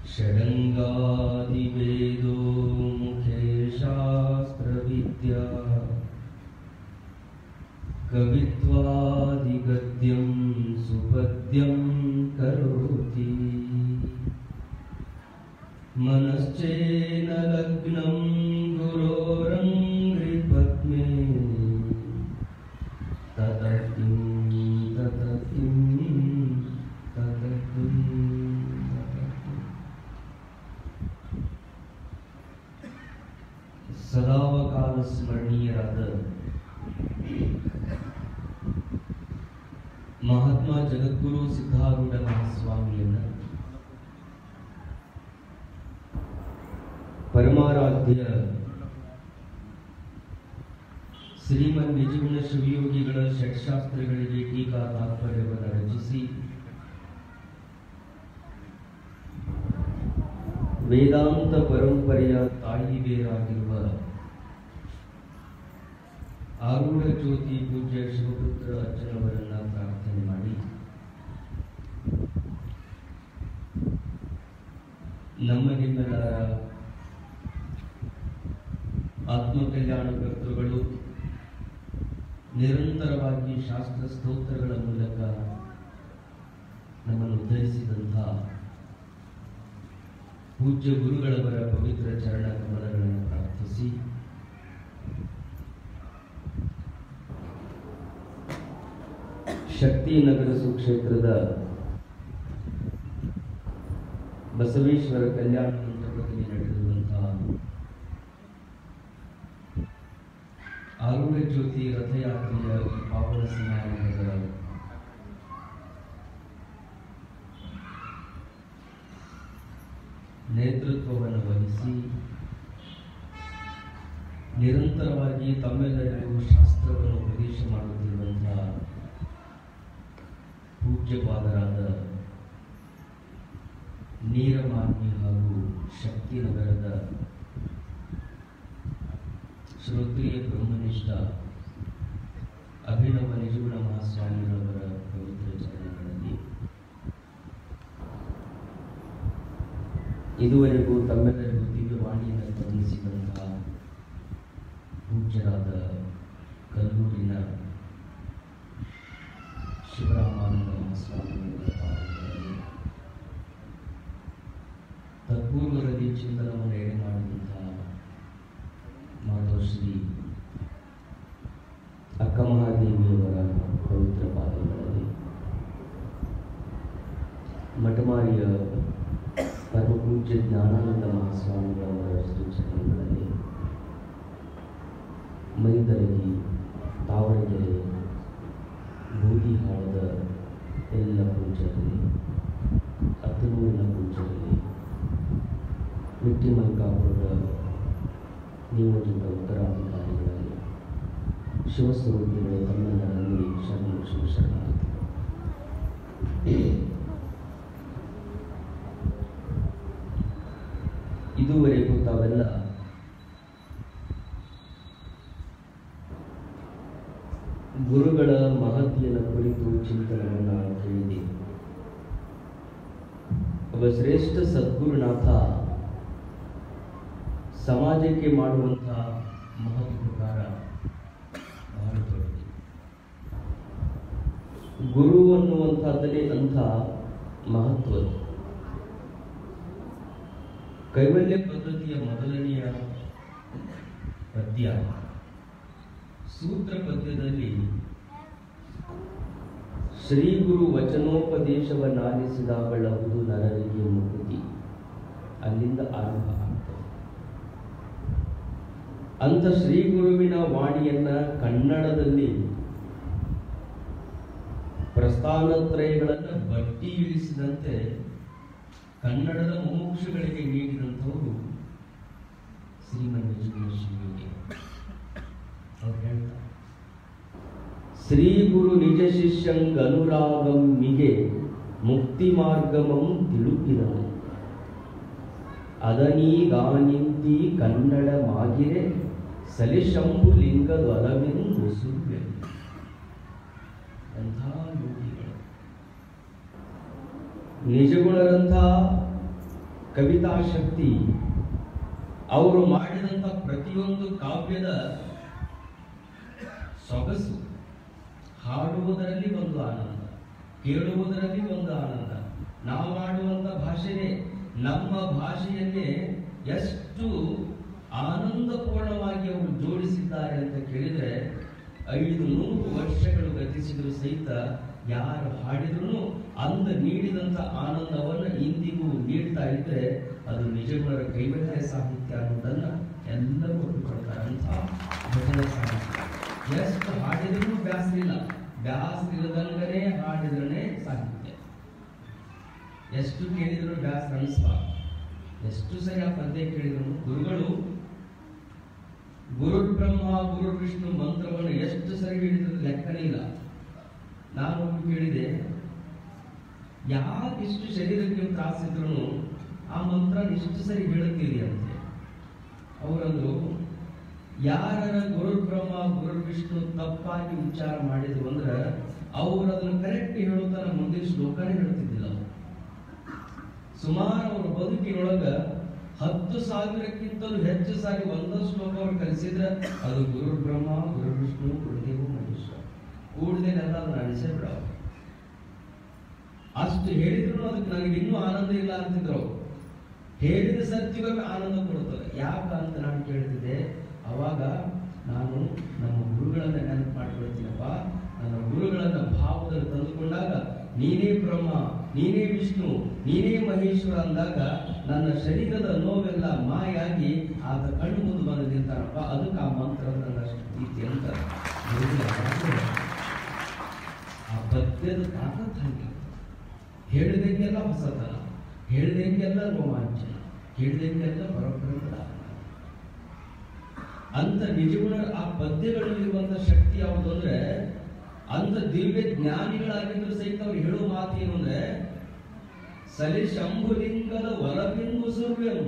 षडङ्गादिवेदो मुखे शास्त्रविद्या कवित्वादिगद्यं सुपद्यं करोति मनश्चेन लग्नं गुरोरङ्घ्रिपद्मे ततः किं ततः किं ततः किं ततः किम् ಸದಾವಕಾಲ ಸ್ಮರಣೀಯರಾದ ಮಹಾತ್ಮ ಜಗದ್ಗುರು ಸಿದ್ಧಾರೂಢ ಮಹಾಸ್ವಾಮಿಯನ್ನ ಪರಮಾರಾಧ್ಯ ಶ್ರೀಮನ್ ನಿಜಗುಣ ಶಿವಯೋಗಿಗಳ ಷಟ್ಶಾಸ್ತ್ರಗಳಿಗೆ ಟೀಕಾ ತಾತ್ಪರ್ಯವನ್ನು ರಚಿಸಿ ವೇದಾಂತ ಪರಂಪರೆಯ ತಾಯಿ ಬೇರಾಗಿರುವ ಆರೂಢ ಜ್ಯೋತಿ ಪೂಜ್ಯ ಶಿವಪುತ್ರ ಅಜ್ಜನವರನ್ನ ಪ್ರಾರ್ಥನೆ ಮಾಡಿ ನಮ್ಮ ನಿಮ್ಮೆಲ್ಲರ ಆತ್ಮಕಲ್ಯಾಣ ಕರ್ತೃಗಳು ನಿರಂತರವಾಗಿ ಶಾಸ್ತ್ರ ಸ್ತೋತ್ರಗಳ ಮೂಲಕ ನಮ್ಮನ್ನು ಉದ್ಧರಿಸಿದಂತಹ ಪೂಜ್ಯ ಗುರುಗಳವರ ಪವಿತ್ರ ಚರಣ ಕಮಲಗಳನ್ನು ಪ್ರಾರ್ಥಿಸಿ ಶಕ್ತಿನಗರ ಸುಕ್ಷೇತ್ರದ ಬಸವೇಶ್ವರ ಕಲ್ಯಾಣ ಮಂಟಪದಲ್ಲಿ ನಡೆದಿರುವಂತಹ ಆರೂಢ ಜ್ಯೋತಿ ರಥಯಾತ್ರೆಯ ಈ ಪಾವನ ಸಮಾರಂಭದ ನೇತೃತ್ವವನ್ನು ವಹಿಸಿ ನಿರಂತರವಾಗಿ ತಮ್ಮೆಲ್ಲರಿಗೂ ಶಾಸ್ತ್ರವನ್ನು ಉಪದೇಶ ಮಾಡುತ್ತಿರುವಂತಹ ಪೂಜ್ಯಪಾದರಾದ ನೀರಮಾನ್ವಿ ಹಾಗೂ ಶಕ್ತಿನಗರದ ಶ್ರೋತ್ರಿಯ ಬ್ರಹ್ಮನಿಷ್ಠ ಅಭಿನವ ನಿಜಗುಣ ಮಹಾಸ್ವಾಮಿಗಳವರ ಪವಿತ್ರ ಚರಣಗಳಲ್ಲಿ ಇದುವರೆಗೂ ತಮ್ಮೆಲ್ಲರಿಗೂ ದಿವ್ಯವಾಣಿಯನ್ನು ಸ್ಪಂದಿಸಿದಂತಹ ಪೂಜ್ಯರಾದ ಕಲ್ಲೂರಿನ ಶಿವರಾಮಾನಂದ ಮಹಾಸ್ವಾಮಿಯವರ ಪಾದಗಳಲ್ಲಿ ತತ್ಪೂರ್ವದಲ್ಲಿ ಚಿಂತನವನ್ನು ಎಡೆ ಮಾಡಿದಂತಹ ಮಾಧವಶ್ರೀ ಅಕ್ಕ ಮಹಾದೇವಿಯವರ ಪವಿತ್ರ ಪಾದಗಳಲ್ಲಿ ಮಠಮಾರಿಯ ಪರಮಪೂಜ್ಯ ಜ್ಞಾನಾನಂದ ಮಹಾಸ್ವಾಮಿಗಳವರ ಸೂಚನೆಗಳಲ್ಲಿ ಮೈದರಗಿ ತಾವರೆಗೆರೆ ಬೂದಿಹಾಳದ ಎಲ್ಲ ಪೂಜ್ಯರಲ್ಲಿ ಹತ್ತನೂರಿನ ಪೂಜ್ಯರಲ್ಲಿ ಮಿಟ್ಟಿಮಲ್ಕಾಪುರದ ನಿಯೋಜಿತ ಉತ್ತರಾಧಿಕಾರಿಗಳಲ್ಲಿ ಶಿವಸ್ವರೂಪಿಗಳು ತಮ್ಮೆಲ್ಲರಲ್ಲಿ ಶರಣ ಶಿವಶರಣಾರ್ಥಿ ಇದುವರೆಗೂ ತಾವೆಲ್ಲ ಗುರುಗಳ ಮಹತಿಯನ್ನು ಕುರಿತು ಚಿಂತನೆಯನ್ನು ಕೇಳಿದೆ ಒಬ್ಬ ಶ್ರೇಷ್ಠ ಸದ್ಗುರುನಾಥ ಸಮಾಜಕ್ಕೆ ಮಾಡುವಂತಹ ಮಹತ್ವಕಾರ ಬಹಳ ದೊಡ್ಡದು ಗುರು ಅನ್ನುವಂಥದ್ದಲ್ಲಿ ಅಂಥ ಮಹತ್ವ ಕೈವಲ್ಯ ಪದ್ಧತಿಯ ಮೊದಲನೆಯ ಪದ್ಯ ಸೂತ್ರ ಪದ್ಯದಲ್ಲಿ ಶ್ರೀ ಗುರು ವಚನೋಪದೇಶವನ್ನಾಲಿಸಿದಾಗಳಹುದು ನರರಿಗೆ ಮುಕ್ತಿ ಅಲ್ಲಿಂದ ಆರಂಭ ಆಗ್ತದೆ ಅಂತ ಶ್ರೀ ಗುರುವಿನ ವಾಣಿಯನ್ನ ಕನ್ನಡದಲ್ಲಿ ಪ್ರಸ್ಥಾನತ್ರಯಗಳನ್ನು ಬಟ್ಟಿ ಇಳಿಸಿದಂತೆ ಕನ್ನಡದ ಮುಮುಕ್ಷುಗಳಿಗೆ ನೀಡಿದಂಥವರು ಶ್ರೀಮನ್ ವಿಜಯ ಶಿವಯೋಗಿ ಅವ್ರು ಹೇಳ್ತಾರೆ ಶ್ರೀ ಗುರು ನಿಜ ಶಿಷ್ಯಂಗ್ ಅನುರಾಗಂ ಮಿಗೆ ಮುಕ್ತಿ ಮಾರ್ಗಮಂ ತಿಳುಪಿದನು ಅದನೀಗಾನಿಂತಿ ಕನ್ನಡ ಮಾಗಿರೆ ಸಲಿಶಂಭು ಲಿಂಗದೊಲವೆಂದು ಸುಳ್ಳೆ ಎಂಥ ಯೋಗಿಗಳು ನಿಜಗುಣರಂಥ ಕವಿತಾ ಶಕ್ತಿ ಅವರು ಮಾಡಿದಂಥ ಪ್ರತಿಯೊಂದು ಕಾವ್ಯದ ಸೊಗಸು ಹಾಡುವುದರಲ್ಲಿ ಒಂದು ಆನಂದ ಕೇಳುವುದರಲ್ಲಿ ಒಂದು ಆನಂದ ನಾವು ಆಡುವಂಥ ಭಾಷೆನೇ ನಮ್ಮ ಭಾಷೆಯನ್ನೇ ಎಷ್ಟು ಆನಂದಪೂರ್ಣವಾಗಿ ಅವರು ಜೋಡಿಸಿದ್ದಾರೆ ಅಂತ ಕೇಳಿದರೆ ಐದು ನೂರು ವರ್ಷಗಳು ಗತಿಸಿದ್ರು ಸಹಿತ ಯಾರು ಹಾಡಿದ್ರು ಅಂದ ನೀಡಿದಂಥ ಆನಂದವನ್ನು ಇಂದಿಗೂ ನೀಡ್ತಾ ಇದ್ರೆ ಅದು ನಿಜಗುಣರ ಕೈವಲ್ಯ ಸಾಹಿತ್ಯ ಅನ್ನೋದನ್ನ ಎಲ್ಲರೂ ಒಪ್ಪಿಕೊಳ್ತಾರೆ ಅಂತ ಭಜನೆ ಸಾಹಿತ್ಯ ಎಷ್ಟು ಹಾಡಿದ್ರೂ ಬ್ಯಾಸರಿಲ್ಲ ಬ್ಯಾಸರಿಲ್ಲದಂಗನೇ ಹಾಡಿದ್ರೇ ಸಾಹಿತ್ಯ ಎಷ್ಟು ಕೇಳಿದ್ರು ಬ್ಯಾಸರ ಅನಿಸ್ಬಾರ್ದು ಎಷ್ಟು ಸರಿ ಆ ಪದ್ಯ ಕೇಳಿದ್ರು ಗುರುಗಳು ಗುರು ಬ್ರಹ್ಮ ಗುರು ವಿಷ್ಣು ಮಂತ್ರವನ್ನು ಎಷ್ಟು ಸರಿ ಹೇಳಿದ್ರು ಲೆಕ್ಕನೇ ಇಲ್ಲ ನಾನು ಒಮ್ಮೆ ಕೇಳಿದೆ ಯಾಕೆ ಇಷ್ಟು ಶರೀರಕ್ಕೆ ತ್ರಾಸಿದ್ರು ಆ ಮಂತ್ರ ಇಷ್ಟು ಸರಿ ಹೇಳುತ್ತೀರಿ ಅಂತೆ ಅವರಂದ್ರು ಯಾರ ಗುರು ಬ್ರಹ್ಮ ಗುರು ವಿಷ್ಣು ತಪ್ಪಾಗಿ ಉಚ್ಚಾರ ಮಾಡಿದ್ರು ಅಂದ್ರೆ ಅವ್ರು ಅದನ್ನು ಕರೆಕ್ಟ್ ಹೇಳುತ್ತಾರ ಮುಂದಿನ ಶ್ಲೋಕನೇ ಹೇಳ್ತಿದ್ದಿಲ್ಲ ಅವ್ರು. ಸುಮಾರು ಅವ್ರ ಬದುಕಿನೊಳಗ ಹತ್ತು ಸಾವಿರಕ್ಕಿಂತಲೂ ಹೆಚ್ಚು ಸಾರಿ ಒಂದೊಂದು ಶ್ಲೋಕ ಅವ್ರು ಕಲಿಸಿದ್ರೆ ಅದು ಗುರು ಬ್ರಹ್ಮ ಗುರು ವಿಷ್ಣು ಗುರುದೇವ ಮಹೇಶ್ವರ ಕೂಡದೇನೆಲ್ಲ ಅದನ್ನ ಅನಿಸೇ ಬಿಡ ಅಷ್ಟು ಹೇಳಿದ್ರು ಅದಕ್ಕೆ ನನಗೆ ಇನ್ನೂ ಆನಂದ ಇಲ್ಲ ಅಂತಿದ್ರು ಅವ್ರು. ಹೇಳಿದ ಸತ್ಯವೇ ಆನಂದ ಕೊಡುತ್ತದೆ ಯಾಕ ಅಂತ ನಾನು ಕೇಳ್ತಿದ್ದೆ ಅವಾಗ ನಾನು ನಮ್ಮ ಗುರುಗಳನ್ನ ನೆನಪು ಮಾಡ್ಕೊಳ್ತೀನಪ್ಪ ನನ್ನ ಗುರುಗಳನ್ನ ಭಾವದಲ್ಲಿ ತಂದುಕೊಂಡಾಗ ನೀನೇ ಬ್ರಹ್ಮ ನೀನೇ ವಿಷ್ಣು ನೀನೇ ಮಹೇಶ್ವರ ಅಂದಾಗ ನನ್ನ ಶರೀರದ ನೋವೆಲ್ಲ ಮಾಯಾಗಿ ಆತ ಕಣ್ಣು ಮುಂದೆ ಬಂದು ನಿಂತಾನಪ್ಪ ಅದಕ್ಕೆ ಆ ಮಂತ್ರ ನನ್ನ ಪ್ರೀತಿ ಅಂತ ಗುರುಗಳ ಮಾತು. ಆ ಪದ್ಯದ ತಾಕತ್ ಹಂಗೆ ಹೇಳಿದಂಗೆಲ್ಲ ಹೊಸತನ ಹೇಳಿದಂಗೆಲ್ಲ ರೋಮಾಂಚನ ಹೇಳಿದಂಗೆಲ್ಲ ಪರಬ್ರಹ್ಮದ ಅಂತ ನಿಜಗುಣ ಆ ಪದ್ಯಗಳಲ್ಲಿರುವಂತ ಶಕ್ತಿ ಯಾವುದು ಅಂದ್ರೆ ಅಂತ ದಿವ್ಯ ಜ್ಞಾನಿಗಳಾಗಿದ್ರು ಸಹಿತ ಅವ್ರು ಹೇಳೋ ಮಾತು ಏನು ಅಂದ್ರೆ ಸಲಿ ಶಂಭುಲಿಂಗದ ಒಲಬಿಂದು ಸುರ್ವೆಂ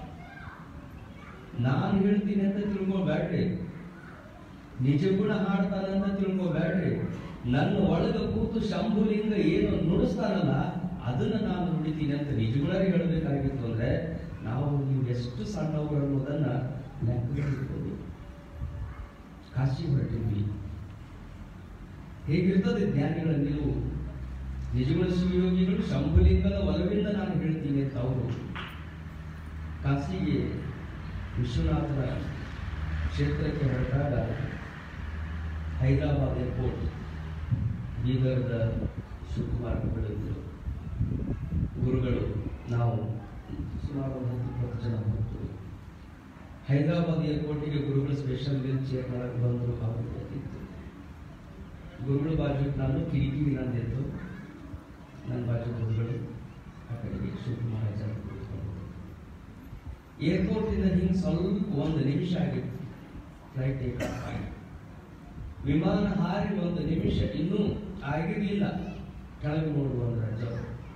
ನಾನು ಹೇಳ್ತೀನಿ ಅಂತ ತಿಳ್ಕೊಬೇಡ್ರಿ ನಿಜಗುಣ ಹಾಡ್ತಾನಂತ ತಿಳ್ಕೊಬೇಡ್ರಿ ನನ್ನ ಒಳಗ ಕೂತು ಶಂಭುಲಿಂಗ ಏನು ನುಡಿಸ್ತಾನಲ್ಲ ಅದನ್ನ ನಾನು ನುಡಿತೀನಿ ಅಂತ ನಿಜಗುಣರೇ ಹೇಳಬೇಕಾಗಿತ್ತು ಅಂದ್ರೆ ನಾವು ನೀವು ಎಷ್ಟು ಸಣ್ಣವರು ಅನ್ನೋದನ್ನ ಲೆಕ್ಕದಲ್ಲಿ ಕಾಶಿ ಹೊರಟಿದ್ವಿ ಹೇಗಿರ್ತದೆ ಜ್ಞಾನಿಗಳ ನಿಲುವು ನಿಜಗುಣ ಶಿವಯೋಗಿಗಳು ಶಂಭುಲಿಂಗದ ಒಲವಿಂದ ನಾನು ಹೇಳ್ತೀನಿ ಅಂತ ಅವರು ಕಾಶಿಗೆ ವಿಶ್ವನಾಥನ ಕ್ಷೇತ್ರಕ್ಕೆ ಹೊರಟಾಗ ಹೈದರಾಬಾದ್ ಏರ್ಪೋರ್ಟ್ ಬೀದರ್ದ ಶಿವಕುಮಾರ್ ಇದ್ದರು ಗುರುಗಳು ನಾವು ಸುಮಾರು ಒಂದು ಹತ್ತು ಇಪ್ಪತ್ತು ಜನ ಹೋಗ್ತೀವಿ ಹೈದರಾಬಾದ್ ಏರ್ಪೋರ್ಟಿಗೆ ಗುರುಗಳು ಸ್ಪೆಷಲ್ ವೀಲ್ ಚೇರ್ ಒಳಗೆ ಬಂದರು ಅವರು ಗೊತ್ತಿತ್ತು ಗುರುಗಳು ಬಾಜು ನಾನು ಕಿರಿಕಿರಿ ನಂದಿತ್ತು ನನ್ನ ಬಾಜು ಗುರುಗಳು ಆ ಕಡೆಗೆ ಶಿವಕುಮಾರ್ ಆಚಾರ್ಯ ಕೂತ್ಕೊಂಡು ಏರ್ಪೋರ್ಟಿಂದ ಹಿಂಗೆ ಸ್ವಲ್ಪ ಒಂದು ನಿಮಿಷ ಆಗಿತ್ತು ಫ್ಲೈಟ್ ಟೇಕ್ ಆಫ್ ಆಗಿ ವಿಮಾನ ಹಾರಿ ಒಂದು ನಿಮಿಷ ಇನ್ನೂ ಆಗಿರಲಿಲ್ಲ ಕೆಳಗೆ ನೋಡುವ ಒಂದು ರಜ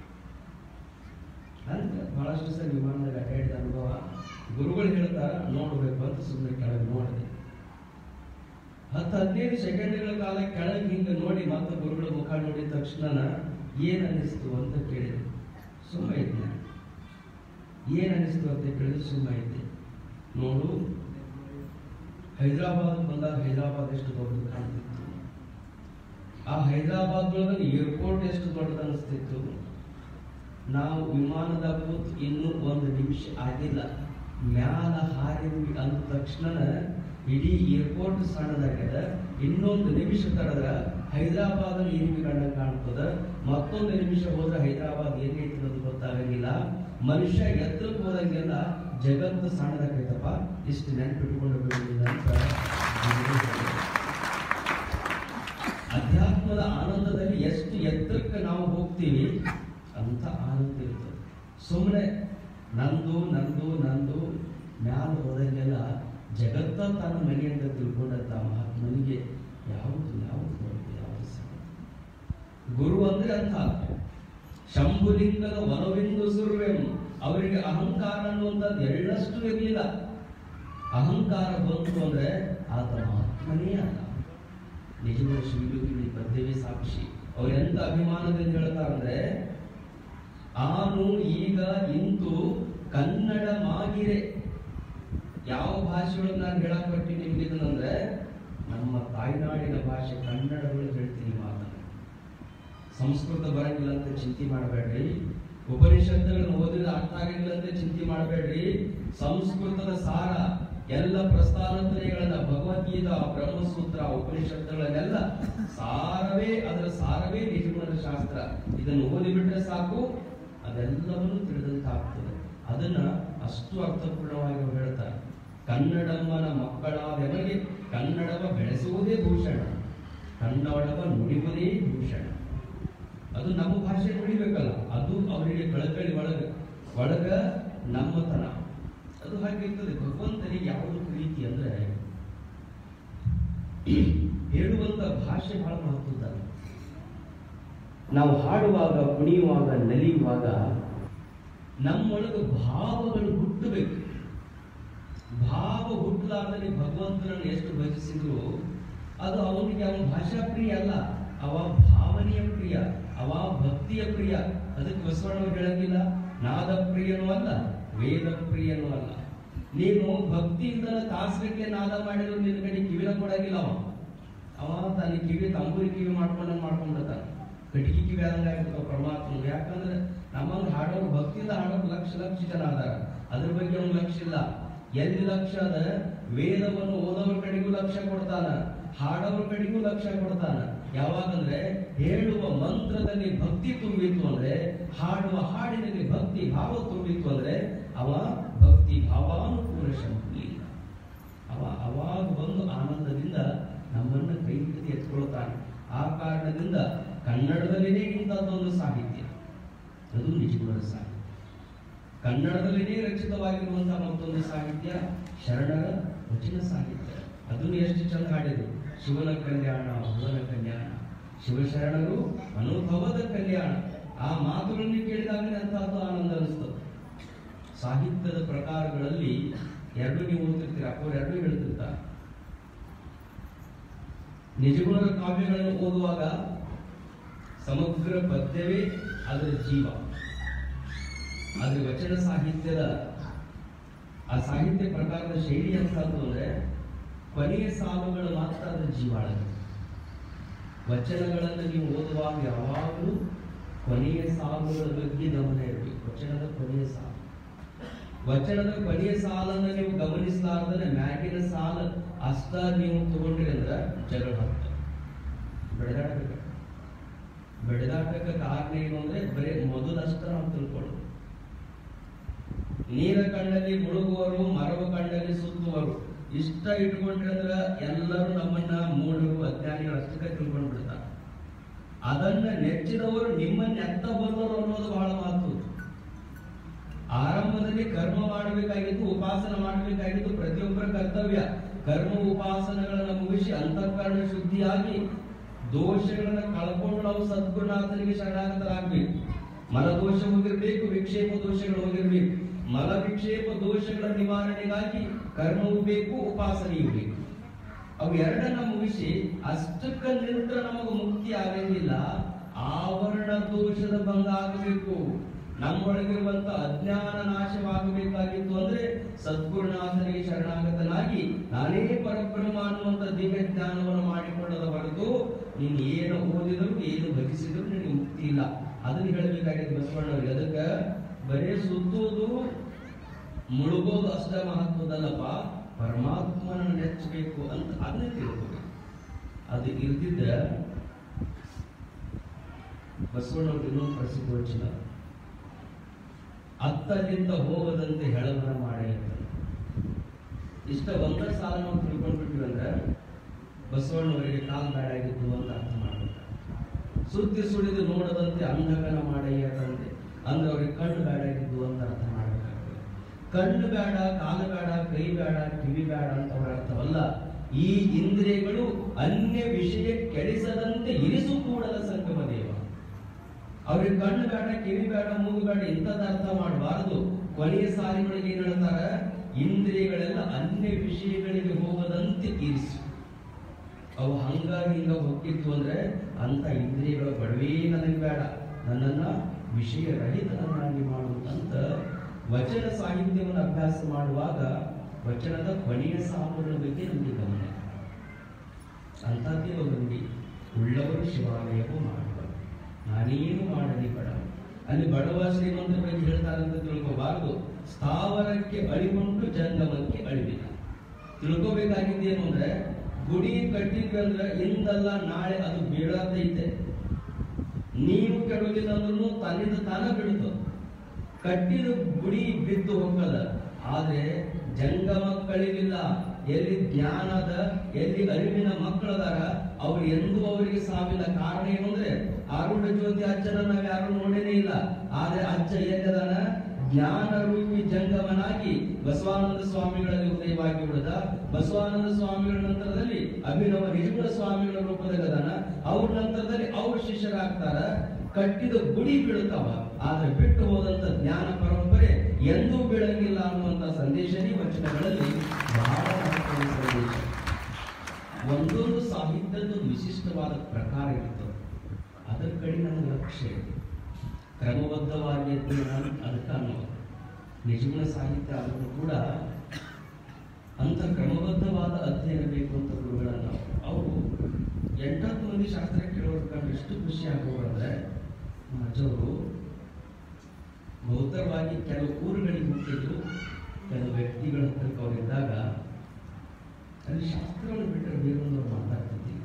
ಅಂತ ಬಹಳಷ್ಟು ಸರಿ ವಿಮಾನದಾಗ ಅಡ್ಡಾಡಿದ ಅನುಭವ ಗುರುಗಳು ಹೇಳ್ತಾರ ನೋಡ್ಬೇಕು ಅಂತ ಸುಮ್ಮನೆ ಕೆಳಗೆ ನೋಡಿದೆ ಹತ್ತು ಹದಿನೈದು ಸೆಕೆಂಡ್ಗಳ ಕಾಲ ಕೆಳಗೆ ಹಿಂಗೆ ನೋಡಿ ಮತ್ತೆ ಗುರುಗಳ ಮುಖ ನೋಡಿದ ತಕ್ಷಣ ಏನ್ ಅನ್ನಿಸ್ತು ಅಂತ ಕೇಳಿದೆ ಸುಮ್ಮ ಇದ್ದೆ ನಾನು. ಏನ್ ಅನ್ನಿಸ್ತು ಅಂತ ಕೇಳಿದ್ರೆ ಸುಮ್ಮ ಇದ್ದೆ ನೋಡು ಹೈದರಾಬಾದ್ ಬಂದಾಗ ಹೈದರಾಬಾದ್ ಎಷ್ಟು ದೊಡ್ಡದು ಕಾಣ್ತಿತ್ತು ಆ ಹೈದರಾಬಾದ್ ಒಳಗೆ ಏರ್ಪೋರ್ಟ್ ಎಷ್ಟು ದೊಡ್ಡದು ಅನಿಸ್ತಿತ್ತು ನಾವು ವಿಮಾನದಾಗ ಕೂತು ಇನ್ನೂ ಒಂದು ನಿಮಿಷ ಆಗಿಲ್ಲ ಮ್ಯಾಲ ಹಾರಿದ್ವಿ ಅಂದ ತಕ್ಷಣ ಇಡೀ ಏರ್ಪೋರ್ಟ್ ಸಣ್ಣದಾಗ್ಯದ ಇನ್ನೊಂದು ನಿಮಿಷ ತಡದ್ರ ಹೈದರಾಬಾದ್ ಏನಿಗೆ ಕಂಡ ಕಾಣ್ತದ ಮತ್ತೊಂದು ನಿಮಿಷ ಹೋದ್ರೆ ಹೈದರಾಬಾದ್ ಏನೈತಿ ಅನ್ನೋದು ಗೊತ್ತಾಗಂಗಿಲ್ಲ ಮನುಷ್ಯ ಎತ್ತರಕ್ಕೆ ಹೋದಂಗೆಲ್ಲ ಜಗತ್ತು ಸಣ್ಣದಾಗೈತಪ್ಪ ಇಷ್ಟು ನೆನ್ಪಿಟ್ಕೊಂಡು ಬಿಡುವುದಿಲ್ಲ ಅಂತ ಗುರುಗಳು ಹೇಳಿದ್ರು. ಅಧ್ಯಾತ್ಮದ ಆನಂದದಲ್ಲಿ ಎಷ್ಟು ಎತ್ತರಕ್ಕೆ ನಾವು ಹೋಗ್ತೀವಿ ಅಂತ ಆನಂದ ಇರ್ತದೆ ಸುಮ್ಮನೆ ನಂದು ನಂದು ನಂದು ಮ್ಯಾಲ ಹೋದಂಗೆಲ್ಲ ಜಗತ್ತ ತನ್ನ ಮನೆ ಅಂತ ತಿಳ್ಕೊಂಡಂತ ಮಹಾತ್ಮನಿಗೆ ಯಾವುದು ಯಾವುದು ದೊಡ್ಡದು ಯಾವುದು ಸಣ್ಣ ಗುರು ಅಂದ್ರೆ ಅಂತ ಶಂಭುಲಿಂಗದ ವನವಿಂದು ಸುರ್ವೆಂ ಅವರಿಗೆ ಅಹಂಕಾರ ಅನ್ನುವಂಥದ್ದು ಎಳ್ಳಷ್ಟು ಇರಲಿಲ್ಲ ಅಹಂಕಾರ ಬಂತು ಅಂದ್ರೆ ಆತ ಮಹಾತ್ಮನೇ ಅಲ್ಲ ನಿಜವಾದ ಶಿವಯೋಗಿಗಳು ಈ ಪದ್ಯವೇ ಸಾಕ್ಷಿ ಅವ್ರು ಎಂತ ಅಭಿಮಾನದಿಂದ ಹೇಳ್ತಾರಂದ್ರೆ ಆನು ಈಗ ಇಂತು ಕನ್ನಡ ಮಾಗಿರೆ ಯಾವ ಭಾಷೆಯೊಳಗೆ ನಾನು ಹೇಳಕ್ ಬರ್ತೀನಿ ನಿಮ್ಗೆ ಇದನ್ನಂದ್ರೆ ನಮ್ಮ ತಾಯ್ನಾಡಿನ ಭಾಷೆ ಕನ್ನಡದೊಳಗೆ ಹೇಳ್ತೀನಿ ಮಾತನ್ನ ಸಂಸ್ಕೃತ ಬರಂಗಿಲ್ಲ ಅಂತ ಚಿಂತೆ ಮಾಡಬೇಡ್ರಿ ಉಪನಿಷತ್ತುಗಳನ್ನು ಓದಿದ್ರೆ ಅರ್ಥ ಆಗಂಗಿಲ್ಲ ಅಂತ ಚಿಂತೆ ಮಾಡಬೇಡ್ರಿ ಸಂಸ್ಕೃತದ ಸಾರ ಎಲ್ಲ ಪ್ರಸ್ಥಾನತ್ರಯಗಳನ್ನ ಭಗವದ್ಗೀತಾ ಬ್ರಹ್ಮಸೂತ್ರ ಉಪನಿಷತ್ತುಗಳನ್ನೆಲ್ಲ ಸಾರವೇ ಅದರ ಸಾರವೇ ನಿಜಗುಣದ ಶಾಸ್ತ್ರ ಇದನ್ನು ಓದಿಬಿಟ್ರೆ ಸಾಕು ಅದೆಲ್ಲವನ್ನು ತಿಳಿದಂತಾಗ್ತದೆ ಅದನ್ನ ಅಷ್ಟು ಅರ್ಥಪೂರ್ಣವಾಗಿ ಅವ್ರು ಹೇಳ್ತಾರೆ ಕನ್ನಡಮ್ಮನ ಮಕ್ಕಳಾದವರಿಗೆ ಕನ್ನಡವ ಬೆಳೆಸುವುದೇ ಭೂಷಣ ಕನ್ನಡವ ನುಡಿಯುವುದೇ ಭೂಷಣ ಅದು ನಮ್ಮ ಭಾಷೆ ನುಡಿಬೇಕಲ್ಲ ಅದು ಅವರಿಗೆ ಕಳಕಳಿ ಒಳಗ ಒಳಗ ನಮ್ಮತನ ಅದು ಹಾಗಿರ್ತದೆ ಭಗವಂತನಿಗೆ ಯಾವುದು ಪ್ರೀತಿ ಅಂದ್ರೆ ಹೇಳುವಂತ ಭಾಷೆ ಬಹಳ ಮಹತ್ವದ ನಾವು ಹಾಡುವಾಗ ಕುಣಿಯುವಾಗ ನಲಿಯುವಾಗ ನಮ್ಮೊಳಗೆ ಭಾವಗಳು ಹುಟ್ಟಬೇಕು ಭಾವ ಹುಟ್ಟಲಾರ್ದಲ್ಲಿ ಭಗವಂತನನ್ನು ಎಷ್ಟು ಭಜಿಸಿದ್ರು ಅದು ಅವನಿಗೆ ಅವನ ಭಾಷಾ ಪ್ರಿಯ ಅಲ್ಲ ಅವ ಭಾವನೆಯ ಪ್ರಿಯ ಅವ ಭಕ್ತಿಯ ಪ್ರಿಯ ಅದಕ್ಕೆ ಬಸವಣ್ಣವ್ರು ಹೇಳಂಗಿಲ್ಲ ನಾದ ಪ್ರಿಯನೂ ಅಲ್ಲ ವೇದ ಪ್ರಿಯನೂ ಅಲ್ಲ ನೀನು ಭಕ್ತಿಯಿಂದ ತಾಸಗಟ್ಟಲೆ ನಾದ ಮಾಡಿದ್ರು ನಿನ್ನ ಕಡೆ ಕಿವಿನ ಕೊಡಂಗಿಲ್ಲ ಅವ ಅವ ತನ್ನ ಕಿವಿ ತಂಬೂರಿ ಕಿವಿ ಮಾಡ್ಕೊಂಡು ಮಾಡ್ಕೊಂಡಿರ್ತಾನೆ ಕಟಿಗೆ ಕಿವಿ ಆದಂಗೆ ಆಗ್ಬಿಡ್ತಾವ ಪರಮಾತ್ಮ ಯಾಕಂದ್ರೆ ನಮ್ಮಂಗ್ ಹಾಡೋರು ಭಕ್ತಿಯಿಂದ ಹಾಡೋರು ಲಕ್ಷ ಲಕ್ಷ ಜನ ಅದಾರ ಅದ್ರ ಬಗ್ಗೆ ಅವ್ನ ಲಕ್ಷ ಇಲ್ಲ ಎಲ್ಲಿ ಲಕ್ಷ ಅದ ವೇದವನ್ನು ಓದೋರ ಕಡೆಗೂ ಲಕ್ಷ್ಯ ಕೊಡ್ತಾನ ಹಾಡೋರ ಕಡೆಗೂ ಲಕ್ಷ್ಯ ಕೊಡ್ತಾನ ಯಾವಾಗಂದ್ರೆ ಹೇಳುವ ಮಂತ್ರದಲ್ಲಿ ಭಕ್ತಿ ತುಂಬಿತ್ತು ಅಂದ್ರೆ ಹಾಡುವ ಹಾಡಿನಲ್ಲಿ ಭಕ್ತಿ ಭಾವ ತುಂಬಿತ್ತು ಅಂದ್ರೆ ಅವ ಭಕ್ತಿ ಭಾವಾನುಕೂಲ ಶಂಕುಲಿಂಗ ಅವ ಅವಾಗ ಬಂದು ಆನಂದದಿಂದ ನಮ್ಮನ್ನ ಕೈ ಹಿಡಿದು ಎತ್ಕೊಳ್ತಾನೆ ಆ ಕಾರಣದಿಂದ ಕನ್ನಡದಲ್ಲಿನೇ ಇಂಥದ್ದೊಂದು ಸಾಹಿತ್ಯ ಅದು ನಿಜಗುಣದ ಸಾಹಿತ್ಯ ಕನ್ನಡದಲ್ಲಿನೇ ರಚಿತವಾಗಿರುವಂತಹ ಮತ್ತೊಂದು ಸಾಹಿತ್ಯ ಶರಣರ ವಚನ ಸಾಹಿತ್ಯ ಅದನ್ನು ಎಷ್ಟು ಚಂದ ಹಾಡಿದ್ರು ಶಿವನ ಕಲ್ಯಾಣ ಭುವನ ಕಲ್ಯಾಣ ಶಿವಶರಣರು ಅನುಭವದ ಕಲ್ಯಾಣ ಆ ಮಾತುಗಳನ್ನು ಕೇಳಿದಾಗ ಅಂತಹದ್ದು ಆನಂದ ಅನಿಸ್ತದೆ ಸಾಹಿತ್ಯದ ಪ್ರಕಾರಗಳಲ್ಲಿ ಎರಡು ನೀವು ಓದ್ತಿರ್ತೀರ ಅಪ್ಪ ಎರಡು ಹೇಳ್ತಿರ್ತಾರೆ ನಿಜಗುಣದ ಕಾವ್ಯಗಳನ್ನು ಓದುವಾಗ ಸಮಗ್ರ ಪದ್ಯವೇ ಅದರ ಜೀವ ಆದ್ರೆ ವಚನ ಸಾಹಿತ್ಯದ ಆ ಸಾಹಿತ್ಯ ಪ್ರಕಾರದ ಶೈಲಿ ಅಂತಂದು ಅಂದ್ರೆ ಕೊನೆಯ ಸಾಲುಗಳು ಮಾತ್ರ ಅದರ ಜೀವಾಳ ವಚನಗಳನ್ನು ನೀವು ಓದುವಾಗ ಯಾವಾಗಲೂ ಕೊನೆಯ ಸಾಲುಗಳ ಬಗ್ಗೆ ಗಮನ ಇರಬೇಕು ವಚನದ ಕೊನೆಯ ಸಾಲು ವಚನದ ಕೊನೆಯ ಸಾಲನ್ನು ನೀವು ಗಮನಿಸಲಾರ್ದರೆ ಮ್ಯಾಗಿನ ಸಾಲ ಅಷ್ಟ ನೀವು ತಗೊಂಡ್ರಿ ಅಂದ್ರೆ ಜಗಳ ಆಗ್ತದೆ ಬೆಳೆದಾಟಕ್ಕೆ ಬೆಳೆದಾಟಕ್ಕೆ ಕಾರಣ ಏನು ಅಂದ್ರೆ ಬರೀ ಮೊದಲಷ್ಟ ನಾವು ತಿಳ್ಕೊಳ್ಳೋದು ನೀರ ಕಣ್ಣಲ್ಲಿ ಮುಳುಗುವರು ಮರವ ಕಣ್ಣಲ್ಲಿ ಸುತ್ತುವರು ಇಷ್ಟ ಇಟ್ಕೊಂಡ್ರೆ ಅಂದ್ರ ಎಲ್ಲರೂ ನಮ್ಮನ್ನ ಮೂಢರು ಅಜ್ಞಾನಿಗಳು ಅಷ್ಟಕ್ಕೆ ತಿಳ್ಕೊಂಡು ಬಿಡ್ತಾರೆ ಅದನ್ನ ನೆಚ್ಚಿದವರು ನಿಮ್ಮನ್ನ ಎತ್ತ ಬಂದರು ಅನ್ನೋದು ಬಹಳ ಮಹತ್ವ ಆರಂಭದಲ್ಲಿ ಕರ್ಮ ಮಾಡಬೇಕಾಗಿತ್ತು ಉಪಾಸನ ಮಾಡಬೇಕಾಗಿತ್ತು ಪ್ರತಿಯೊಬ್ಬರ ಕರ್ತವ್ಯ ಕರ್ಮ ಉಪಾಸನೆಗಳನ್ನ ಮುಗಿಸಿ ಅಂತಃಕರಣ ಶುದ್ಧಿಯಾಗಿ ದೋಷಗಳನ್ನ ಕಳ್ಕೊಂಡು ನಾವು ಸದ್ಗುರುನಾಥನಿಗೆ ಶರಣಾಗತರಾಗಬೇಕು ಮಲದೋಷ ಹೋಗಿರ್ಬೇಕು ವಿಕ್ಷೇಪ ದೋಷಗಳು ಹೋಗಿರ್ಬೇಕು ಮಲ ವಿಕ್ಷೇಪ ದೋಷಗಳ ನಿವಾರಣೆಗಾಗಿ ಕರ್ಮವೂ ಬೇಕು ಉಪಾಸನೆಯೂ ಬೇಕು ಅವು ಎರಡನ್ನ ಮುಗಿಸಿ ಅಷ್ಟಕ್ಕ ನಿಂತ್ರ ನಮಗೆ ಮುಕ್ತಿ ಆಗಂಗಿಲ್ಲ ಆವರಣ ದೋಷದ ಭಂಗ ಆಗಬೇಕು ನಮ್ಮೊಳಗಿರುವಂತ ಅಜ್ಞಾನ ನಾಶವಾಗಬೇಕಾಗಿತ್ತು ಅಂದ್ರೆ ಸದ್ಗುರುನಾಥನಿಗೆ ಶರಣಾಗತನಾಗಿ ನಾನೇ ಪರಬ್ರಹ್ಮ ಅನ್ನುವಂತ ದಿವ್ಯ ಜ್ಞಾನವನ್ನು ಮಾಡಿಕೊಳ್ಳದ ಹೊರತು ನೀನು ಏನು ಓದಿದ್ರು ಏನು ಭಜಿಸಿದ್ರು ನಿನಗೆ ಮುಕ್ತಿ ಇಲ್ಲ ಅದನ್ನ ಹೇಳಬೇಕಾಗಿದೆ ಬಸವಣ್ಣವ್ರಿಗೆ ಅದಕ್ಕ ಬರೇ ಸುತ್ತುವುದು ಮುಳುಗೋದು ಅಷ್ಟ ಮಹತ್ವದಲ್ಲಪ್ಪ ಪರಮಾತ್ಮನ ನೆಚ್ಚಬೇಕು ಅಂತ ಅದನ್ನೇ ತಿಳ್ಕೋಬೇಕು ಅದು ಇರ್ದಿದ್ದ ಬಸವಣ್ಣವ್ರಿಗೆ ಇನ್ನೊಂದು ಪ್ರಸಿದ್ಧ ವಚನ ಅತ್ತಲಿಂದ ಹೋಗದಂತೆ ಹೆಳವನ ಮಾಡೇ ಇಷ್ಟ ಒಂದೇ ಸಾಲ ನಾವು ತಿಳ್ಕೊಂಡ್ಬಿಟ್ವಿ ಅಂದ್ರೆ ಬಸವಣ್ಣವರಿಗೆ ಕಾಲ್ ಬೇಡಾಗಿದ್ದು ಅಂತ ಅರ್ಥ ಮಾಡ್ಬೇಕು ಸುದ್ದಿ ಸುಳಿದು ನೋಡದಂತೆ ಅಂಧಕನ ಮಾಡಯ್ಯ ತಂದೆ ಅಂದ್ರೆ ಅವ್ರಿಗೆ ಕಣ್ಣು ಬೇಡಾಗಿದ್ದು ಅಂತ ಅರ್ಥ ಮಾಡ್ಬೇಕಾಗ್ತದೆ ಕಣ್ಣು ಬೇಡ ಕಾಲು ಬೇಡ ಕೈ ಬೇಡ ಕಿವಿ ಬೇಡ ಅಂತ ಅವ್ರ ಅರ್ಥವಲ್ಲ ಈ ಇಂದ್ರಿಯಗಳು ಅನ್ಯ ವಿಷಯ ಕೆಡಿಸದಂತೆ ಇರಿಸು ಕೂಡಲ ಸಂಗಮ ದೇವ ಅವ್ರಿಗೆ ಕಣ್ಣು ಬೇಡ ಕಿವಿ ಬೇಡ ಮೂಗು ಬೇಡ ಇಂಥದ್ದು ಅರ್ಥ ಮಾಡಬಾರದು ಕೊನೆಯ ಸಾಲಿಗಳಿಗೆ ಏನ್ ಹೇಳ್ತಾರ ಇಂದ್ರಿಯಗಳೆಲ್ಲ ಅನ್ಯ ವಿಷಯಗಳಿಗೆ ಹೋಗದಂತೆ ಇರಿಸು ಅವು ಹಂಗ ಹಿಂಗ ಹೋಗಿತ್ತು ಅಂದ್ರೆ ಅಂತ ಇಂದ್ರಿಯಗಳ ಬಡವೇ ನನಗೆ ಬೇಡ ನನ್ನನ್ನ ವಿಷಯ ರಹಿತನನ್ನಾಗಿ ಮಾಡುವಂತ ವಚನ ಸಾಹಿತ್ಯವನ್ನು ಅಭ್ಯಾಸ ಮಾಡುವಾಗ ವಚನದ ಕೊನೆಯ ಸಾಲುಗಳ ಬಗ್ಗೆ ನಮಗೆ ಗಮನ ಅಂಥದ್ದೇ ಒಂದು ನುಡಿ ಉಳ್ಳವರು ಶಿವಾಲಯವು ಮಾಡುವ ನಾನೇನು ಮಾಡಲಿ ಬಡ ಅಲ್ಲಿ ಬಡವ ಶ್ರೀಮಂತರ ಬಗ್ಗೆ ಹೇಳ್ತಾರೆ ಅಂತ ತಿಳ್ಕೋಬಾರ್ದು ಸ್ಥಾವರಕ್ಕೆ ಅಳಿವುಂಟು ಜಂಗಮಕ್ಕೆ ಅಳಿವಿಲ್ಲ ತಿಳ್ಕೋಬೇಕಾಗಿದ್ದೇನು ಅಂದ್ರೆ ಗುಡಿ ಕಟ್ಟಿದ್ವಿ ಅಂದ್ರೆ ಇಂದಲ್ಲ ನಾಳೆ ಅದು ಬೀಳತೈತೆ ನೀವು ಕೆಡವಿಲ್ಲ ಅಂದ್ರೂ ತನ್ನಿಂದ ತಾನ ಬೀಳ್ತದೆ ಕಟ್ಟಿದ ಗುಡಿ ಬಿದ್ದು ಹೋಗಲ್ಲ ಆದ್ರೆ ಜಂಗಮ ಕಳಿವಿಲ್ಲ ಎಲ್ಲಿ ಜ್ಞಾನದ ಎಲ್ಲಿ ಅರಿವಿನ ಮಕ್ಕಳದಾರ ಅವ್ರು ಎಂದೂ ಅವರಿಗೆ ಸಾವಿಲ್ಲ ಕಾರಣ ಏನು ಅಂದ್ರೆ ಆರುಢ ಜ್ಯೋತಿ ಅಜ್ಜನ ನಾವ್ ಯಾರು ನೋಡೇನೇ ಇಲ್ಲ ಆದ್ರೆ ಅಜ್ಜ ಎಲ್ಲದಾನ ಜ್ಞಾನ ರೂಪಿ ಜಂಗಮನಾಗಿ ಬಸವಾನಂದ ಸ್ವಾಮಿಗಳಲ್ಲಿ ಉದಯವಾಗಿ ಬಿಡದ ಬಸವಾನಂದ ಸ್ವಾಮಿಗಳ ನಂತರದಲ್ಲಿ ಅಭಿನವ ನಿಜಗುಣ ಸ್ವಾಮಿಗಳ ರೂಪದಲ್ಲಿ ಅದಾನ ಅವ್ರ ನಂತರದಲ್ಲಿ ಅವ್ರ ಶಿಷ್ಯರಾಗ್ತಾರ ಕಟ್ಟಿದ ಗುಡಿ ಬೀಳುತ್ತವ ಆದ್ರೆ ಬಿಟ್ಟು ಹೋದಂತ ಜ್ಞಾನ ಪರಂಪರೆ ಎಂದೂ ಬೀಳಂಗಿಲ್ಲ ಅನ್ನುವಂತ ಸಂದೇಶನೇ ವಚನಗಳಲ್ಲಿ ಬಹಳ ಮಹತ್ವದ ಸಂದೇಶ ಒಂದೊಂದು ಸಾಹಿತ್ಯದ ಒಂದು ವಿಶಿಷ್ಟವಾದ ಪ್ರಕಾರ ಇರ್ತದೆ ಅದರ ಕಡೆ ನನ್ನ ಲಕ್ಷ್ಯ ಇದೆ ಕ್ರಮಬದ್ಧವಾಗಿ ಅಂತ ನಾನು ಅದಕ್ಕೆ ಅನ್ನೋದು ನಿಜಗುಣ ಸಾಹಿತ್ಯ ಅದನ್ನು ಕೂಡ ಅಂತ ಕ್ರಮಬದ್ಧವಾದ ಅಧ್ಯಯನ ಬೇಕು ಅಂತ ಗುರುಗಳನ್ನ ಅವರು ಎಂಟತ್ತು ಮಂದಿ ಶಾಸ್ತ್ರ ಕೇಳೋರು ಕಂಡು ಎಷ್ಟು ಖುಷಿ ಆಗೋರು ಅಂದ್ರೆ ನಮ್ಮ ಅಜ್ಜವರು ಬಹುತರವಾಗಿ ಕೆಲವು ಊರುಗಳಿಗೆ ಹೋಗ್ತಿದ್ರು ಕೆಲವು ವ್ಯಕ್ತಿಗಳ ಹತ್ರಕ್ಕೆ ಅವ್ರು ಇದ್ದಾಗ ಅಲ್ಲಿ ಶಾಸ್ತ್ರವನ್ನು ಬಿಟ್ಟರೆ ಬೇರೊಂದು ಮಾತಾಡ್ತಿದ್ವಿ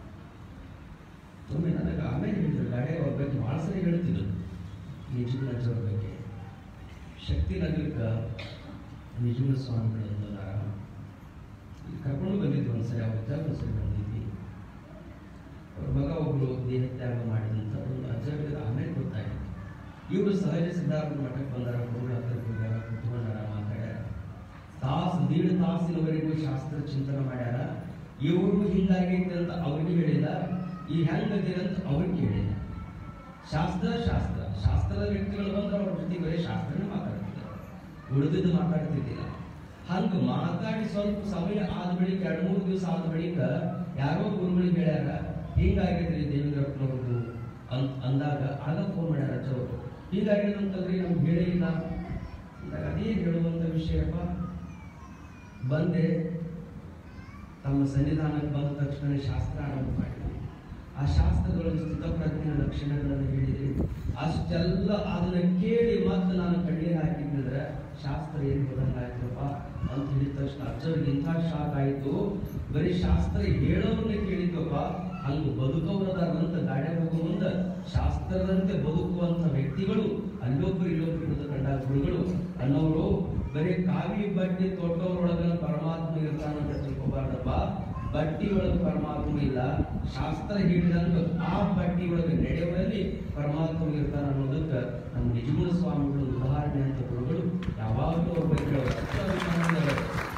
ಒಮ್ಮೆ ನನಗೆ ಆಮೇಲೆ ಹೇಳಿದ್ರು ಗಾಡಿ ಅವ್ರ ಬಗ್ಗೆ ಭಾಳ ಸರಿ ಹೇಳ್ತಿದ್ರು ನಿಜಗುಣ ಅಜ್ಜವ್ರ ಬಗ್ಗೆ ಶಕ್ತಿ ನಗರಕ್ಕೆ ನಿಜಗುಣ ಸ್ವಾಮಿಗಳು ಅಂದದಾರ ಇಲ್ಲಿ ಕರ್ಕೊಂಡು ಬಂದಿದ್ರು ಒಂದ್ಸರಿ ಅವ್ರ ಅಜ್ಜ ಒಂದ್ಸರಿ ಬಂದಿದ್ವಿ ಅವ್ರ ಮಗ ಒಬ್ರು ದೇಹ ತ್ಯಾಗ ಮಾಡಿದಂತ ಒಂದು ಅಜ್ಜರಿಗೆ ಆಮೇಲೆ ಗೊತ್ತಾಗಿತ್ತು ಇವರು ಸಹಜ ಸಿದ್ಧಾರ್ಥ ಮಠಕ್ಕೆ ಬಂದಾರ ಗುರುಗಳ ಹತ್ರ ಹೋಗ್ಯಾರ ಕುತ್ಕೊಂಡಾರ ಮಾತಾಡ್ಯಾರ ತಾಸು ದೀಡ್ ತಾಸಿನವರೆಗೂ ಶಾಸ್ತ್ರ ಚಿಂತನೆ ಮಾಡ್ಯಾರ ಇವರು ಹಿಂಗಾಗೈತೆ ಅಂತ ಅವ್ರಿಗೆ ಹೇಳಿಲ್ಲ ಈ ಹೆಂಗದಿರ ಅಂತ ಅವ್ರಿಗೆ ಹೇಳಿಲ್ಲ ಶಾಸ್ತ್ರ ಶಾಸ್ತ್ರ ಶಾಸ್ತ್ರದ ವ್ಯಕ್ತಿಗಳು ಬಂದ್ರೆ ಅವ್ರ ಜೊತೆ ಬರೀ ಶಾಸ್ತ್ರನೇ ಮಾತಾಡ್ತಿದ್ದಾರೆ ಉಳಿದಿದ್ದು ಮಾತಾಡ್ತಿದ್ದಿಲ್ಲ ಹಂಗ ಮಾತಾಡಿ ಸ್ವಲ್ಪ ಸಮಯ ಆದ ಬಳಿಕ ಎರಡು ಮೂರು ದಿವಸ ಆದ ಬಳಿಕ ಯಾರೋ ಗುರುಗಳಿಗೆ ಹೇಳ್ಯಾರ ಹಿಂಗಾಗಿದ್ರಿ ದೇವೇಂದ್ರಪ್ಪನವ್ರದ್ದು ಅಂತ ಅಂದಾಗ ಆಗ ಫೋನ್ ಮಾಡ್ಯಾರ ಅಜ್ಜವರು ಹೀಗಾಗಿದಂತಂದ್ರೆ ನಮ್ಗೆ ಹೇಳೇ ಇಲ್ಲ ಅಂದಾಗ ಅದೇನು ಹೇಳುವಂತ ವಿಷಯಪ್ಪ ಬಂದೆ ತಮ್ಮ ಸನ್ನಿಧಾನಕ್ಕೆ ಬಂದ ತಕ್ಷಣ ಶಾಸ್ತ್ರ ಆರಂಭ ಮಾಡಿದ್ವಿ ಆ ಶಾಸ್ತ್ರದೊಳಗೆ ಸ್ಥಿತಪ್ರಜ್ಞೆಯ ಲಕ್ಷಣಗಳನ್ನು ಹೇಳಿದ್ರಿ ಅಷ್ಟೆಲ್ಲ ಅದನ್ನ ಕೇಳಿ ಮತ್ತೆ ನಾನು ಕಣ್ಣೀರು ಹಾಕಿದ್ರೆ ಶಾಸ್ತ್ರ ಏನು ಹೋದಂಗಾಯ್ತಪ್ಪ ಅಂತ ಹೇಳಿದ ತಕ್ಷಣ ಅಜ್ಜವ್ರಿಗೆ ಇಂಥ ಶಾಕ್ ಆಯ್ತು ಬರೀ ಶಾಸ್ತ್ರ ಹೇಳೋರನ್ನೇ ಕೇಳಿದ್ವಪ್ಪ ಹಂಗ ಬದುಕವರದಾರಂತ ಗಾಡಿ ಹೋಗೋ ಮುಂದೆ ಶಾಸ್ತ್ರದಂತೆ ಬದುಕುವಂತ ವ್ಯಕ್ತಿಗಳು ಅಲ್ಲೊಬ್ರು ಇಲ್ಲೊಬ್ರು ಹಿಡಿದು ಕಂಡ ಗುರುಗಳು ಅನ್ನೋರು ಬರೀ ಕಾವಿ ಬಟ್ಟೆ ತೊಟ್ಟವ್ರೊಳಗನ ಪರಮಾತ್ಮ ಇರ್ತಾನಂತ ತಿಳ್ಕೊಬಾರ್ದಪ್ಪ ಬಟ್ಟಿ ಒಳಗೆ ಪರಮಾತ್ಮ ಇಲ್ಲ ಶಾಸ್ತ್ರ ಹೇಳಿದಂಗ ಆ ಬಟ್ಟಿ ಒಳಗೆ ನಡೆಯುವಲ್ಲಿ ಪರಮಾತ್ಮ ಇರ್ತಾನ ಅನ್ನೋದಕ್ಕೆ ನಮ್ಮ ನಿಜಗುಣ ಸ್ವಾಮಿಗಳು ಉದಾಹರಣೆ ಅಂತ ಗುರುಗಳು ಯಾವಾಗಲೂ ಅವ್ರ ಬಗ್ಗೆ ಹೇಳೋರು. ಅಷ್ಟು ಅಭಿಮಾನದವರು.